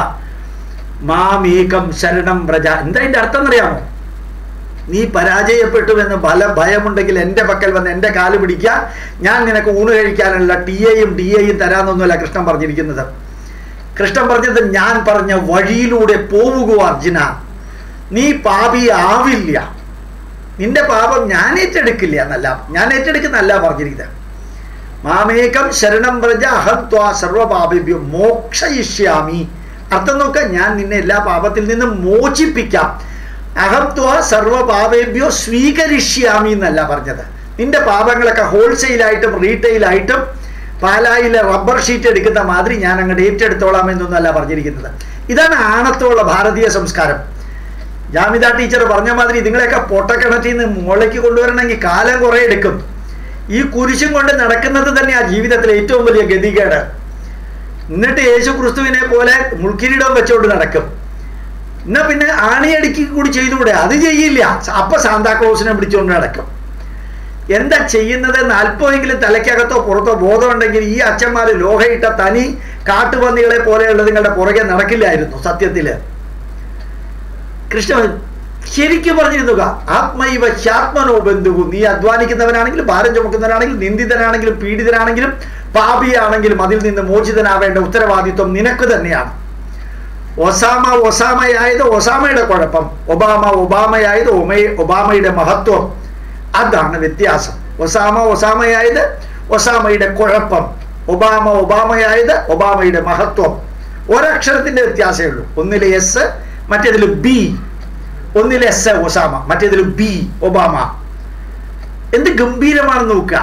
മാമേകം ശരണം വ്രജ എന്താ അതിന്റെ അർത്ഥം എന്നറിയാമോ നീ പരാജയപ്പെട്ടു എന്ന് ബല ഭയമുണ്ടെങ്കിൽ എൻ്റെ പക്കൽ വന്ന് എൻ്റെ കാല് പിടിക്കുക ഞാൻ നിനക്ക് ഊണ് കഴിക്കാനുള്ള ടി എയും ഡി എയും തരാമെന്നൊന്നുമല്ല കൃഷ്ണൻ പറഞ്ഞിരിക്കുന്നത് കൃഷ്ണൻ പറഞ്ഞത് ഞാൻ പറഞ്ഞ വഴിയിലൂടെ പോവുക അർജുന നീ പാപിയാവില്ല നിന്റെ പാപം ഞാൻ ഏറ്റെടുക്കില്ല എന്നല്ല ഞാൻ ഏറ്റെടുക്കുന്നല്ല പറഞ്ഞിരിക്കുന്നത് മാമേകം ശരണം വ്രജ അഹം ത്വാ സർവപാപഭ്യോ മോക്ഷയിഷ്യാമി അർത്ഥം നോക്ക ഞാൻ നിന്നെ എല്ലാ പാപത്തിൽ നിന്നും മോചിപ്പിക്കാം അഹം ത്വാ സർവപാപേഭ്യോ സ്വീകരിഷ്യാമി എന്നല്ല പറഞ്ഞത് നിന്റെ പാപങ്ങളൊക്കെ ഹോൾസെയിലായിട്ടും റീറ്റെയിലായിട്ടും പാലായിലെ റബ്ബർ ഷീറ്റ് എടുക്കുന്ന മാതിരി ഞാൻ അങ്ങോട്ട് ഏറ്റെടുത്തോളാം എന്നൊന്നല്ല പറഞ്ഞിരിക്കുന്നത് ഇതാണ് ആണത്തോളം ഭാരതീയ സംസ്കാരം ജാമിത ടീച്ചർ പറഞ്ഞ മാതിരി നിങ്ങളെയൊക്കെ പൊട്ടക്കിണറ്റിൽ നിന്ന് മുകളിലേക്ക് കൊണ്ടുവരണമെങ്കിൽ കാലം കുറെ എടുക്കും ഈ കുരിശും കൊണ്ട് നടക്കുന്നത് തന്നെ ആ ജീവിതത്തിലെ ഏറ്റവും വലിയ ഗതികേട് എന്നിട്ട് യേശു ക്രിസ്തുവിനെ പോലെ മുൾക്കിരീടം വെച്ചുകൊണ്ട് നടക്കും എന്നാ പിന്നെ ആണിയടിക്ക് കൂടി ചെയ്തുകൂടെ അത് ചെയ്യില്ല അപ്പൊ സാന്താക്ലോസിനെ പിടിച്ചുകൊണ്ട് നടക്കും എന്താ ചെയ്യുന്നത് അല്പമെങ്കിലും തലയ്ക്കകത്തോ പുറത്തോ ബോധമുണ്ടെങ്കിൽ ഈ അച്ഛന്മാർ ലോഹയിട്ട തനി കാട്ടുപന്നികളെ പോലെയുള്ള നിങ്ങളുടെ പുറകെ നടക്കില്ലായിരുന്നു സത്യത്തില് കൃഷ്ണ ശരിക്കും പറഞ്ഞിരുന്നുക ആത്മൈവ ഹ്യാത്മനോ ബന്ധുവു നീ അധ്വാനിക്കുന്നവനാണെങ്കിലും ഭാരം ചുമക്കുന്നവനാണെങ്കിലും നിന്ദിതനാണെങ്കിലും പീഡിതനാണെങ്കിലും പാപിയാണെങ്കിലും അതിൽ നിന്ന് മോചിതനാവേണ്ട ഉത്തരവാദിത്വം നിനക്ക് തന്നെയാണ് ഒസാമ ഒസാമയായത് ഒസാമയുടെ കുഴപ്പം ഒബാമ ഒബാമയായത് ഒമേ ഒബാമയുടെ മഹത്വം അതാണ് വ്യത്യാസം ഒസാമ ഒസാമയായത് ഒസാമയുടെ കുഴപ്പം ഒബാമ ഒബാമയായത് ഒബാമയുടെ മഹത്വം ഒരക്ഷരത്തിന്റെ വ്യത്യാസമേ ഉള്ളൂ ഒന്നിലെ എസ് മറ്റേതിൽ ബി ഒന്നിൽ എസ് ഒസാമ മറ്റേതിൽ ബി ഒബാമ എന്ത് ഗംഭീരമാണെന്ന് നോക്കുക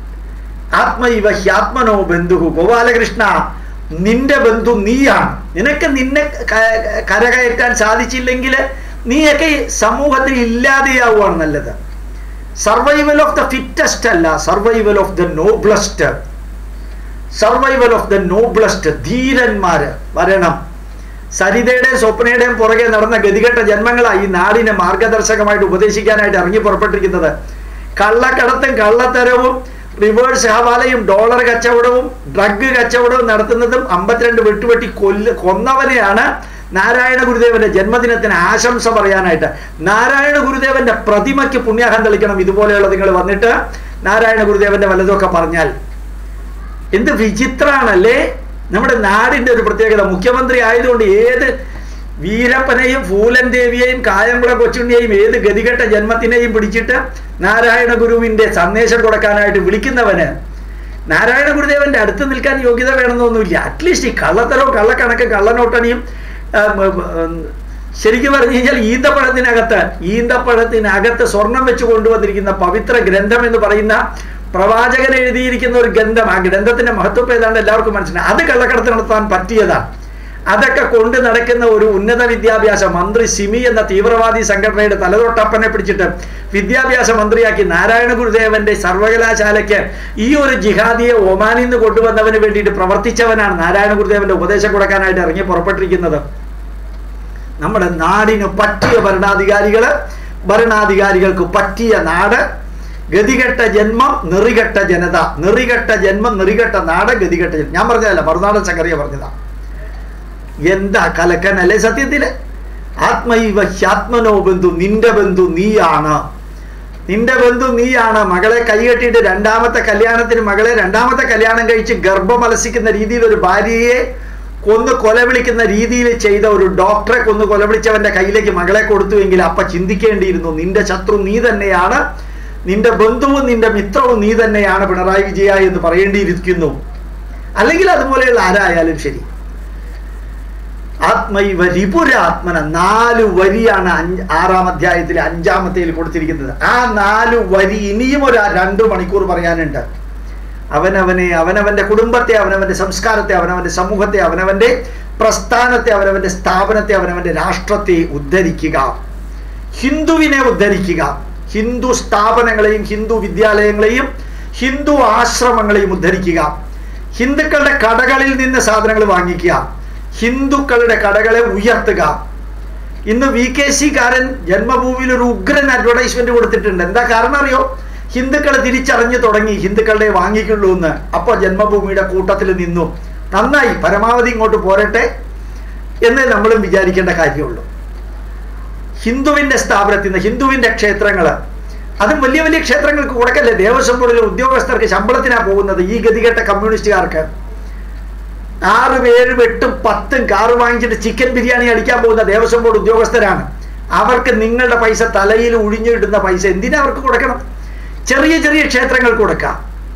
ആത്മൈവ ഹ്യാത്മനോ ബന്ധു ഗോപാലകൃഷ്ണ നിന്റെ ബന്ധു നീയാണ് നിനക്ക് നിന്നെ കരകയറ്റാൻ സാധിച്ചില്ലെങ്കിൽ നീയൊക്കെ സമൂഹത്തിൽ ഇല്ലാതെയാവുകയാണ് നല്ലത് സർവൈവൽ ഓഫ് ദ ഫിറ്റസ്റ്റ് അല്ല survival of the noblest survival of the noblest ധീരന്മാര് വരണം സരിതയുടെയും സ്വപ്നയുടെയും പുറകെ നടന്ന ഗതികെട്ട ജന്മങ്ങളായി ഈ നാടിനെ മാർഗദർശകമായിട്ട് ഉപദേശിക്കാനായിട്ട് ഇറങ്ങി പുറപ്പെട്ടിരിക്കുന്നത് കള്ളക്കടത്തും കള്ളത്തരവും റിവേഴ്സ് ഹവാലയും ഡോളർ കച്ചവടവും ഡ്രഗ് കച്ചവടവും നടത്തുന്നതും അമ്പത്തിരണ്ട് വെട്ടുവെട്ടി കൊല്ല കൊന്നവനെയാണ് നാരായണ ഗുരുദേവന്റെ ജന്മദിനത്തിന് ആശംസ പറയാനായിട്ട് നാരായണ ഗുരുദേവന്റെ പ്രതിമയ്ക്ക് പുണ്യാഹം തെളിക്കണം ഇതുപോലെയുള്ള നിങ്ങൾ വന്നിട്ട് നാരായണ ഗുരുദേവന്റെ വല്ലതൊക്കെ പറഞ്ഞാൽ എന്ത് വിചിത്രാണല്ലേ നമ്മുടെ നാടിന്റെ ഒരു പ്രത്യേകത മുഖ്യമന്ത്രി ആയതുകൊണ്ട് ഏത് വീരപ്പനെയും ഫൂലൻ ദേവിയെയും കായംകുള കൊച്ചുണ്ണിയെയും ഏത് ഗതികെട്ട ജന്മത്തിനെയും പിടിച്ചിട്ട് നാരായണ ഗുരുവിന്റെ സന്ദേശം കൊടുക്കാനായിട്ട് വിളിക്കുന്നവന് നാരായണ ഗുരുദേവന്റെ അടുത്ത് നിൽക്കാൻ യോഗ്യത വേണമെന്നൊന്നുമില്ല അറ്റ്ലീസ്റ്റ് ഈ കള്ളത്തരവും കള്ളക്കണക്കും കള്ളനോട്ടണിയും ശരിക്കും പറഞ്ഞു കഴിഞ്ഞാൽ ഈന്തപ്പഴത്തിനകത്ത് ഈന്തപ്പഴത്തിനകത്ത് സ്വർണം വെച്ച് കൊണ്ടുവന്നിരിക്കുന്ന പവിത്ര ഗ്രന്ഥം എന്ന് പറയുന്ന പ്രവാചകൻ എഴുതിയിരിക്കുന്ന ഒരു ഗ്രന്ഥം ആ ഗ്രന്ഥത്തിന്റെ മഹത്വം ഏതാണ്ട് എല്ലാവർക്കും മനസ്സിലായി അത് കള്ളക്കടത്ത് നടത്താൻ പറ്റിയതാണ് അതൊക്കെ കൊണ്ട് നടക്കുന്ന ഒരു ഉന്നത വിദ്യാഭ്യാസ മന്ത്രി സിമി എന്ന തീവ്രവാദി സംഘടനയുടെ തലതൊട്ടപ്പനെ പിടിച്ചിട്ട് വിദ്യാഭ്യാസ മന്ത്രിയാക്കി നാരായണ ഗുരുദേവന്റെ സർവകലാശാലയ്ക്ക് ഈ ഒരു ജിഹാദിയെ ഒമാനിൽ നിന്ന് കൊണ്ടുവന്നവന് വേണ്ടിയിട്ട് പ്രവർത്തിച്ചവനാണ് നാരായണ ഗുരുദേവന്റെ ഉപദേശം കൊടുക്കാനായിട്ട് ഇറങ്ങി പുറപ്പെട്ടിരിക്കുന്നത് നമ്മുടെ നാടിന് പറ്റിയ ഭരണാധികാരികള് ഭരണാധികാരികൾക്ക് പറ്റിയ നാട് ഗതികെട്ട ജന്മം നെറികെട്ട ജനത നെറികെട്ട ജന്മം നെറികെട്ട നാട് ഗതികെട്ട ജന്മം ഞാൻ പറഞ്ഞതല്ല മറുനാടൻ ചക്കറിയ പറഞ്ഞതാ എന്താ കലക്കൻ അല്ലേ സത്യത്തില് ആത്മൈവ ഹ്യാത്മനോ ബന്ധു നിന്റെ ബന്ധു നീയാണ് നിന്റെ ബന്ധു നീയാണ് മകളെ കൈകെട്ടിയിട്ട് രണ്ടാമത്തെ കല്യാണത്തിന് മകളെ രണ്ടാമത്തെ കല്യാണം കഴിച്ച് ഗർഭമലസിക്കുന്ന രീതിയിൽ ഒരു ഭാര്യയെ കൊന്ന് കൊലവിളിക്കുന്ന രീതിയിൽ ചെയ്ത ഒരു ഡോക്ടറെ കൊന്ന് കൊലവിളിച്ചവന്റെ കയ്യിലേക്ക് മകളെ കൊടുത്തുവെങ്കിൽ അപ്പ ചിന്തിക്കേണ്ടിയിരുന്നു നിന്റെ ശത്രു നീ തന്നെയാണ് നിന്റെ ബന്ധുവും നിന്റെ മിത്രവും നീ തന്നെയാണ് പിണറായി വിജയ എന്ന് പറയേണ്ടിയിരിക്കുന്നു അല്ലെങ്കിൽ അതുപോലെയുള്ള ആരായാലും ശരി ആത്മൈവ രിപുരാത്മന നാല് വരിയാണ് അഞ്ച് ആറാം അധ്യായത്തിലെ അഞ്ചാമത്തേൽ കൊടുത്തിരിക്കുന്നത് ആ നാല് വരി ഇനിയും ഒരു രണ്ടു മണിക്കൂർ പറയാനുണ്ട് അവനവനെ അവനവന്റെ കുടുംബത്തെ അവനവന്റെ സംസ്കാരത്തെ അവനവന്റെ സമൂഹത്തെ അവനവന്റെ പ്രസ്ഥാനത്തെ അവനവന്റെ സ്ഥാപനത്തെ അവനവന്റെ രാഷ്ട്രത്തെ ഉദ്ധരിക്കുക ഹിന്ദുവിനെ ഉദ്ധരിക്കുക ഹിന്ദു സ്ഥാപനങ്ങളെയും ഹിന്ദു വിദ്യാലയങ്ങളെയും ഹിന്ദു ആശ്രമങ്ങളെയും ഉദ്ധരിക്കുക ഹിന്ദുക്കളുടെ കടകളിൽ നിന്ന് സാധനങ്ങൾ വാങ്ങിക്കുക ഹിന്ദുക്കളുടെ കടകളെ ഉയർത്തുക ഇന്ന് വി കെ സി കാരൻ ജന്മഭൂമിയിൽ ഒരു ഉഗ്രൻ അഡ്വർടൈസ്മെന്റ് കൊടുത്തിട്ടുണ്ട് എന്താ കാരണം അറിയോ ഹിന്ദുക്കൾ തിരിച്ചറിഞ്ഞു തുടങ്ങി ഹിന്ദുക്കളുടെ വാങ്ങിക്കുള്ളൂ എന്ന് അപ്പോൾ ജന്മഭൂമിയുടെ കൂട്ടത്തിൽ നിന്നു നന്നായി പരമാവധി ഇങ്ങോട്ട് പോരട്ടെ എന്ന് നമ്മളും വിചാരിക്കേണ്ട കാര്യമുള്ളൂ ഹിന്ദുവിന്റെ സ്ഥാപനത്തിൽ നിന്ന് ഹിന്ദുവിന്റെ ക്ഷേത്രങ്ങൾ അതും വലിയ വലിയ ക്ഷേത്രങ്ങൾക്ക് കൊടുക്കല്ലേ ദേവസ്വം ബോർഡിലെ ഉദ്യോഗസ്ഥർക്ക് ശമ്പളത്തിനാ പോകുന്നത് ഈ ഗതികെട്ട കമ്മ്യൂണിസ്റ്റുകാർക്ക് ആറും ഏഴും എട്ടും പത്തും കാറ് വാങ്ങിച്ചിട്ട് ചിക്കൻ ബിരിയാണി അടിക്കാൻ പോകുന്ന ദേവസ്വം ബോർഡ് ഉദ്യോഗസ്ഥരാണ് അവർക്ക് നിങ്ങളുടെ പൈസ തലയിൽ ഒഴിഞ്ഞിടുന്ന പൈസ എന്തിനാ അവർക്ക് കൊടുക്കണം ചെറിയ ചെറിയ ക്ഷേത്രങ്ങൾ കൊടുക്കാം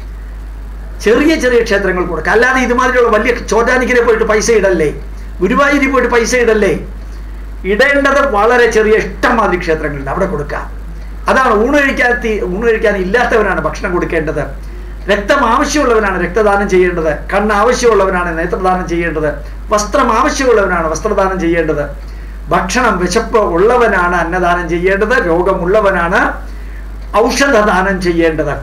ചെറിയ ചെറിയ ക്ഷേത്രങ്ങൾ കൊടുക്കാം അല്ലാതെ ഇതുമാതിരിയുള്ള വലിയ ചോറ്റാനിക്കരെ പോയിട്ട് പൈസ ഇടല്ലേ ഗുരുവായൂരിൽ പോയിട്ട് പൈസ ഇടല്ലേ ഇടേണ്ടത് വളരെ ചെറിയ ഇഷ്ടംമാതിരി ക്ഷേത്രങ്ങളുണ്ട് അവിടെ കൊടുക്കാം അതാണ് ഊണ് കഴിക്കാൻ ഊണ് കഴിക്കാൻ ഇല്ലാത്തവനാണ് ഭക്ഷണം കൊടുക്കേണ്ടത് രക്തം ആവശ്യമുള്ളവനാണ് രക്തദാനം ചെയ്യേണ്ടത് കണ്ണ് ആവശ്യമുള്ളവനാണ് നേത്രദാനം ചെയ്യേണ്ടത് വസ്ത്രം ആവശ്യമുള്ളവനാണ് വസ്ത്രദാനം ചെയ്യേണ്ടത് ഭക്ഷണം വിശപ്പ് ഉള്ളവനാണ് അന്നദാനം ചെയ്യേണ്ടത് രോഗമുള്ളവനാണ് ഔഷധദാനം ചെയ്യേണ്ടത്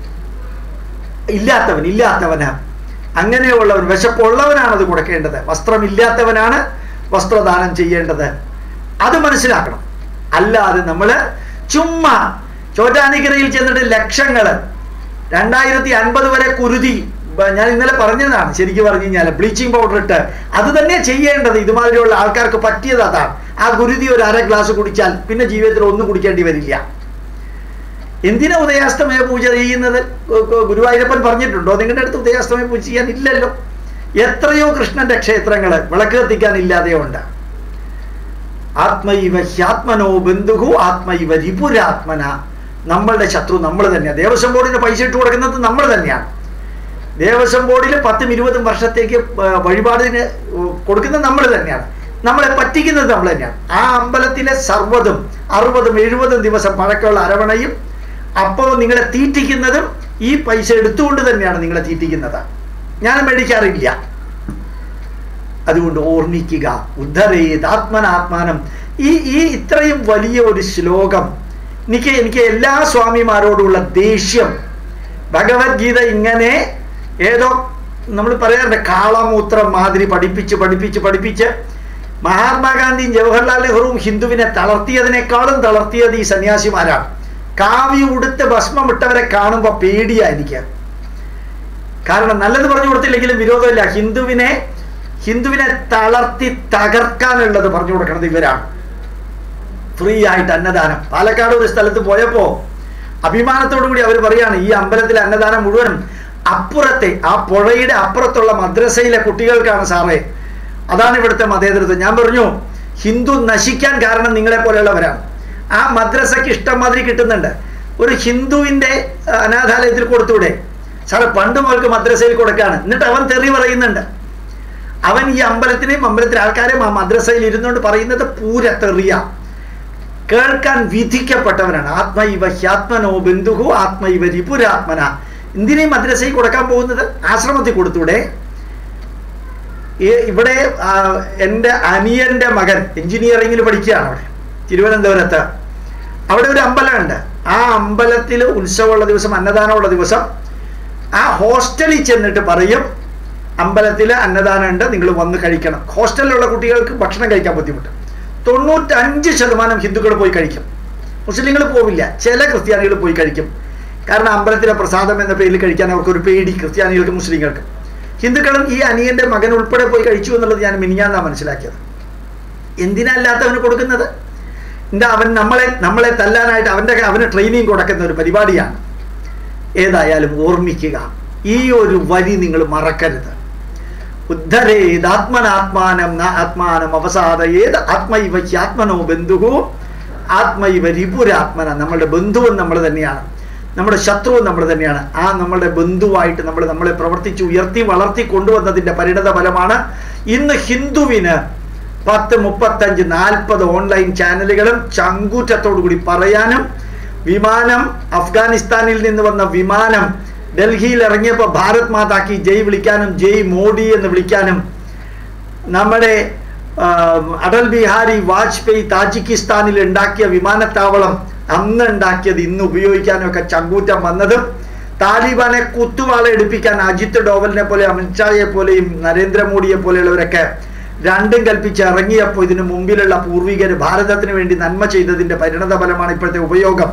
ഇല്ലാത്തവൻ ഇല്ലാത്തവന് അങ്ങനെയുള്ളവൻ വിശപ്പുള്ളവനാണ് അത് കൊടുക്കേണ്ടത് വസ്ത്രമില്ലാത്തവനാണ് വസ്ത്രദാനം ചെയ്യേണ്ടത് അത് മനസ്സിലാക്കണം അല്ലാതെ നമ്മൾ ചുമ്മാ ചോറ്റാനിക്കരയിൽ ചെന്നിട്ട് ലക്ഷങ്ങൾ രണ്ടായിരത്തി അൻപത് വരെ കുരുതി ഞാൻ ഇന്നലെ പറഞ്ഞതാണ് ശരിക്കും പറഞ്ഞു കഴിഞ്ഞാൽ ബ്ലീച്ചിങ് പൗഡർ ഇട്ട് അത് തന്നെ ചെയ്യേണ്ടത് ഇതുമാതിരിയുള്ള ആൾക്കാർക്ക് പറ്റിയത് അതാണ് ആ ഗുരുതി ഒരു അര ഗ്ലാസ് കുടിച്ചാൽ പിന്നെ ജീവിതത്തിൽ ഒന്നും കുടിക്കേണ്ടി വരില്ല എന്തിനാ ഉദയാസ്തമയ പൂജ ചെയ്യുന്നത് ഗുരുവായൂരപ്പൻ പറഞ്ഞിട്ടുണ്ടോ നിങ്ങളുടെ അടുത്ത് ഉദയാസ്തമയ പൂജ ചെയ്യാൻ ഇല്ലല്ലോ എത്രയോ കൃഷ്ണന്റെ ക്ഷേത്രങ്ങൾ വിളക്ക് കത്തിക്കാൻ ഇല്ലാതെ ഉണ്ട് ആത്മൈവ ഹ്യാത്മനോ ബന്ധുഹു ആത്മൈവ രിപുരാത്മന നമ്മളുടെ ശത്രു നമ്മൾ തന്നെയാണ് ദേവസ്വം ബോർഡിന് പൈസ ഇട്ട് കൊടുക്കുന്നത് നമ്മൾ തന്നെയാണ് ദേവസ്വം ബോർഡിൽ പത്തും ഇരുപതും വർഷത്തേക്ക് വഴിപാടിന് കൊടുക്കുന്നത് നമ്മൾ തന്നെയാണ് നമ്മളെ പറ്റിക്കുന്നത് നമ്മൾ തന്നെയാണ് ആ അമ്പലത്തിലെ സർവ്വതും അറുപതും എഴുപതും ദിവസം പഴക്കമുള്ള അരവണയും അപ്പോൾ നിങ്ങളെ തീറ്റിക്കുന്നതും ഈ പൈസ എടുത്തുകൊണ്ട് തന്നെയാണ് നിങ്ങളെ തീറ്റിക്കുന്നത് ഞാൻ മേടിക്കാറില്ല അതുകൊണ്ട് ഓർമ്മിക്കുക ഉദ്ധരേത് ആത്മനാത്മാനം ഈ ഈ ഇത്രയും വലിയ ഒരു ശ്ലോകം എനിക്ക് എനിക്ക് എല്ലാ സ്വാമിമാരോടുള്ള ദേഷ്യം ഭഗവത്ഗീത ഇങ്ങനെ ഏതോ നമ്മൾ പറയാറുണ്ട് കാളമൂത്രം മാതിരി പഠിപ്പിച്ച് പഠിപ്പിച്ച് പഠിപ്പിച്ച് മഹാത്മാഗാന്ധിയും ജവഹർലാൽ നെഹ്റുവും ഹിന്ദുവിനെ തളർത്തിയതിനേക്കാളും തളർത്തിയത് ഈ സന്യാസിമാരാണ് കാവ്യ ഉടുത്ത് ഭസ്മം ഇട്ടവരെ കാണുമ്പോൾ പേടിയാ എനിക്ക് കാരണം നല്ലത് പറഞ്ഞു കൊടുത്തില്ലെങ്കിലും വിരോധമില്ല ഹിന്ദുവിനെ ഹിന്ദുവിനെ തളർത്തി തകർക്കാനുള്ളത് പറഞ്ഞു കൊടുക്കുന്നത് ഇവരാണ് ഫ്രീ ആയിട്ട് അന്നദാനം പാലക്കാട് ഒരു സ്ഥലത്ത് പോയപ്പോ അഭിമാനത്തോടു കൂടി അവർ പറയാണ് ഈ അമ്പലത്തിലെ അന്നദാനം മുഴുവനും അപ്പുറത്തെ ആ പുഴയുടെ അപ്പുറത്തുള്ള മദ്രസയിലെ കുട്ടികൾക്കാണ് സാറേ അതാണ് ഇവിടുത്തെ മതേതരത്വം ഞാൻ പറഞ്ഞു ഹിന്ദു നശിക്കാൻ കാരണം നിങ്ങളെ പോലെയുള്ളവരാണ് ആ മദ്രസയ്ക്ക് ഇഷ്ടം മാതിരി കിട്ടുന്നുണ്ട് ഒരു ഹിന്ദുവിന്റെ അനാഥാലയത്തിൽ കൊടുത്തൂടെ സാറ് പണ്ട് മുതൽക്ക് മദ്രസയിൽ കൊടുക്കാണ് എന്നിട്ട് അവൻ തെറി പറയുന്നുണ്ട് അവൻ ഈ അമ്പലത്തിനെയും അമ്പലത്തിലെ ആൾക്കാരെയും ആ മദ്രസയിൽ ഇരുന്നുകൊണ്ട് പറയുന്നത് പൂര തെറിയ കേൾക്കാൻ വിധിക്കപ്പെട്ടവനാണ് ആത്മൈവ ഹ്യാത്മനോ ബന്ധുഹു ആത്മൈവ രിപുരാത്മന എന്തിനേയും മദ്രസയിൽ കൊടുക്കാൻ പോകുന്നത് ആശ്രമത്തിൽ കൊടുത്തൂടെ ഇവിടെ എൻ്റെ അനിയന്റെ മകൻ എഞ്ചിനീയറിംഗിൽ പഠിക്കുകയാണ് അവിടെ തിരുവനന്തപുരത്ത് അവിടെ ഒരു അമ്പലമുണ്ട് ആ അമ്പലത്തിൽ ഉത്സവമുള്ള ദിവസം അന്നദാനമുള്ള ദിവസം ആ ഹോസ്റ്റലിൽ ചെന്നിട്ട് പറയും അമ്പലത്തിൽ അന്നദാനം ഉണ്ട് നിങ്ങൾ വന്ന് കഴിക്കണം ഹോസ്റ്റലിലുള്ള കുട്ടികൾക്ക് ഭക്ഷണം കഴിക്കാൻ ബുദ്ധിമുട്ട് തൊണ്ണൂറ്റഞ്ച് ശതമാനം ഹിന്ദുക്കൾ പോയി കഴിക്കും മുസ്ലിങ്ങൾ പോവില്ല ചില ക്രിസ്ത്യാനികൾ പോയി കഴിക്കും കാരണം അമ്പലത്തിലെ പ്രസാദം എന്ന പേരിൽ കഴിക്കാൻ അവർക്കൊരു പേടി ക്രിസ്ത്യാനികൾക്കും മുസ്ലിങ്ങൾക്കും ഹിന്ദുക്കളും ഈ അനിയന്റെ മകൻ ഉൾപ്പെടെ പോയി കഴിച്ചു എന്നുള്ളത് ഞാൻ മിനിഞ്ഞാന്നാണ് മനസ്സിലാക്കിയത് എന്തിനല്ലാത്തവന് കൊടുക്കുന്നത് എന്താ അവൻ നമ്മളെ നമ്മളെ തല്ലാനായിട്ട് അവൻ്റെ അവന് ട്രെയിനിങ് കൊടുക്കുന്ന ഒരു പരിപാടിയാണ് ഏതായാലും ഓർമ്മിക്കുക ഈ ഒരു വരി നിങ്ങൾ മറക്കരുത് ഉദ്ധരേത് ആത്മനാത്മാനം ന ആത്മാനം അവസാദ ഏത് ആത്മൈവ ആത്മനോ ബന്ധുഹോ ആത്മൈവ രിപുരാത്മന നമ്മളുടെ ബന്ധുവും നമ്മൾ തന്നെയാണ് നമ്മുടെ ശത്രുവും നമ്മൾ തന്നെയാണ് ആ നമ്മളുടെ ബന്ധുവായിട്ട് നമ്മൾ നമ്മളെ പ്രവർത്തിച്ച് ഉയർത്തി വളർത്തി കൊണ്ടുവന്നതിൻ്റെ പരിണത ഫലമാണ് ഇന്ന് ഹിന്ദുവിന് പത്ത് മുപ്പത്തഞ്ച് നാൽപ്പത് ഓൺലൈൻ ചാനലുകളും ചങ്കൂറ്റത്തോടു കൂടി പറയാനും വിമാനം അഫ്ഗാനിസ്ഥാനിൽ നിന്ന് വന്ന വിമാനം ഡൽഹിയിൽ ഇറങ്ങിയപ്പോൾ ഭാരത് മാതാക്കി ജയ് വിളിക്കാനും ജയ് മോഡി എന്ന് വിളിക്കാനും നമ്മുടെ ആ, അടൽ ബിഹാരി വാജ്പേയി താജിക്കിസ്ഥാനിൽ ഉണ്ടാക്കിയ വിമാനത്താവളം അന്ന് ഉണ്ടാക്കിയത് ഇന്ന് ഉപയോഗിക്കാനും ഒക്കെ ചങ്കൂറ്റം വന്നതും താലിബാനെ കുത്തുവാള എടുപ്പിക്കാൻ അജിത് ഡോവലിനെ പോലെ അമിത്ഷായെ പോലെയും നരേന്ദ്രമോദിയെ പോലെയുള്ളവരൊക്കെ രണ്ടും കൽപ്പിച്ച് ഇറങ്ങിയപ്പോൾ ഇതിനു മുമ്പിലുള്ള പൂർവികർ ഭാരതത്തിന് വേണ്ടി നന്മ ചെയ്തതിന്റെ പരിണത ഫലമാണ് ഇപ്പോഴത്തെ ഉപയോഗം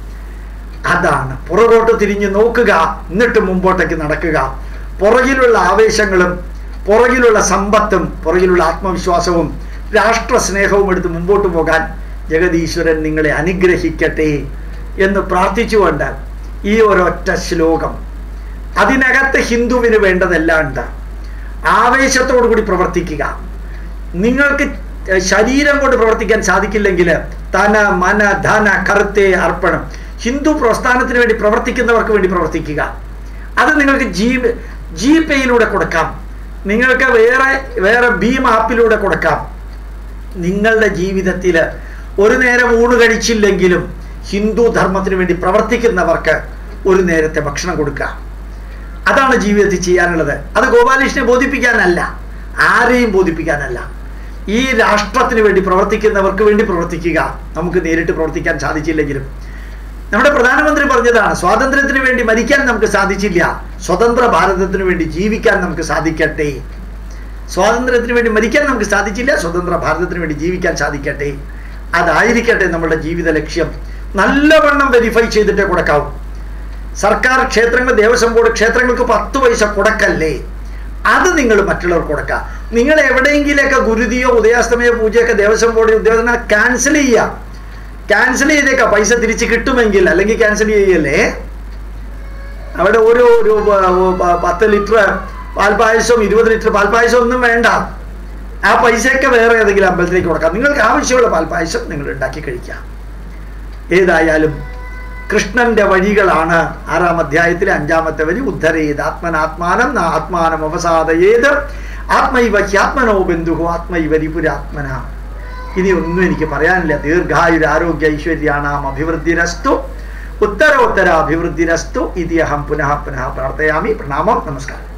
അതാണ് പുറകോട്ട് തിരിഞ്ഞു നോക്കുക എന്നിട്ട് മുമ്പോട്ടേക്ക് നടക്കുക പുറകിലുള്ള ആവേശങ്ങളും പുറകിലുള്ള സമ്പത്തും പുറകിലുള്ള ആത്മവിശ്വാസവും രാഷ്ട്രസ്നേഹവും എടുത്ത് മുമ്പോട്ട് പോകാൻ ജഗതീശ്വരൻ നിങ്ങളെ അനുഗ്രഹിക്കട്ടെ എന്ന് പ്രാർത്ഥിച്ചുകൊണ്ട് ഈ ഒരൊറ്റ ശ്ലോകം അതിനകത്ത് ഹിന്ദുവിന് വേണ്ടതെല്ലാം ഉണ്ട് ആവേശത്തോടു കൂടി പ്രവർത്തിക്കുക നിങ്ങൾക്ക് ശരീരം കൊണ്ട് പ്രവർത്തിക്കാൻ സാധിക്കില്ലെങ്കിൽ തന മന ധന കറുത്തെ അർപ്പണം ഹിന്ദു പ്രസ്ഥാനത്തിന് വേണ്ടി പ്രവർത്തിക്കുന്നവർക്ക് വേണ്ടി പ്രവർത്തിക്കുക അത് നിങ്ങൾക്ക് ജി ജി പേയിലൂടെ കൊടുക്കാം നിങ്ങൾക്ക് വേറെ വേറെ ഭീം ആപ്പിലൂടെ കൊടുക്കാം നിങ്ങളുടെ ജീവിതത്തിൽ ഒരു നേരം ഊണ് കഴിച്ചില്ലെങ്കിലും ഹിന്ദു ധർമ്മത്തിന് വേണ്ടി പ്രവർത്തിക്കുന്നവർക്ക് ഒരു നേരത്തെ ഭക്ഷണം കൊടുക്കുക അതാണ് ജീവിതത്തിൽ ചെയ്യാനുള്ളത് അത് ഗോപാലകൃഷ്ണനെ ബോധിപ്പിക്കാനല്ല ആരെയും ബോധിപ്പിക്കാനല്ല ഈ രാഷ്ട്രത്തിന് വേണ്ടി പ്രവർത്തിക്കുന്നവർക്ക് വേണ്ടി പ്രവർത്തിക്കുക നമുക്ക് നേരിട്ട് പ്രവർത്തിക്കാൻ സാധിച്ചില്ലെങ്കിലും നമ്മുടെ പ്രധാനമന്ത്രി പറഞ്ഞതാണ് സ്വാതന്ത്ര്യത്തിന് വേണ്ടി മരിക്കാൻ നമുക്ക് സാധിച്ചില്ല സ്വതന്ത്ര ഭാരതത്തിന് വേണ്ടി ജീവിക്കാൻ നമുക്ക് സാധിക്കട്ടെ സ്വാതന്ത്ര്യത്തിന് വേണ്ടി മരിക്കാൻ നമുക്ക് സാധിച്ചില്ല സ്വതന്ത്ര ഭാരതത്തിന് വേണ്ടി ജീവിക്കാൻ സാധിക്കട്ടെ അതായിരിക്കട്ടെ നമ്മുടെ ജീവിത ലക്ഷ്യം നല്ലവണ്ണം വെരിഫൈ ചെയ്തിട്ടേ കൊടുക്കാവൂ സർക്കാർ ക്ഷേത്രങ്ങൾ ദേവസ്വം ബോർഡ് ക്ഷേത്രങ്ങൾക്ക് പത്ത് പൈസ കൊടുക്കല്ലേ അത് നിങ്ങൾ മറ്റുള്ളവർക്ക് കൊടുക്കുക നിങ്ങൾ എവിടെയെങ്കിലൊക്കെ ഗുരുതിയോ ഉദയാസ്തമയോ പൂജയൊക്കെ ദേവസ്വം ബോർഡ് ഉദ്യോഗസ്ഥന ക്യാൻസൽ ചെയ്യുക ക്യാൻസൽ ചെയ്തേക്കാം പൈസ തിരിച്ച് കിട്ടുമെങ്കിൽ അല്ലെങ്കിൽ ക്യാൻസൽ ചെയ്യല്ലേ അവിടെ ഒരു ഒരു പ- പ- പത്ത് ലിറ്റർ പാൽപ്പായസവും ഇരുപത് ലിറ്റർ പാൽപ്പായസം ഒന്നും വേണ്ട ആ പൈസയൊക്കെ വേറെ ഏതെങ്കിലും അമ്പലത്തിലേക്ക് കൊടുക്കാം നിങ്ങൾക്ക് ആവശ്യമുള്ള പാൽപ്പായസം നിങ്ങൾ ഉണ്ടാക്കി കഴിക്കാം ഏതായാലും കൃഷ്ണന്റെ വഴികളാണ് ആറാം അധ്യായത്തിലെ അഞ്ചാമത്തെ വരി ഉദ്ധരേത് ആത്മനാത്മാനം ന ആത്മാനം അവസാദയേത് ആത്മൈവ ഹ്യാത്മനോ ബന്ധുഹോ ആത്മൈവരിപുരാത്മന ഇനി ഒന്നും എനിക്ക് പറയാനില്ല ദീർഘായുര ആരോഗ്യ ഐശ്വര്യാണാം അഭിവൃദ്ധിരസ്തു ഉത്തരോത്തര അഭിവൃദ്ധിരസ്തു ഇതി അഹം പുനഃ പുനഃ പ്രാർത്ഥയാമി പ്രണാമം നമസ്കാരം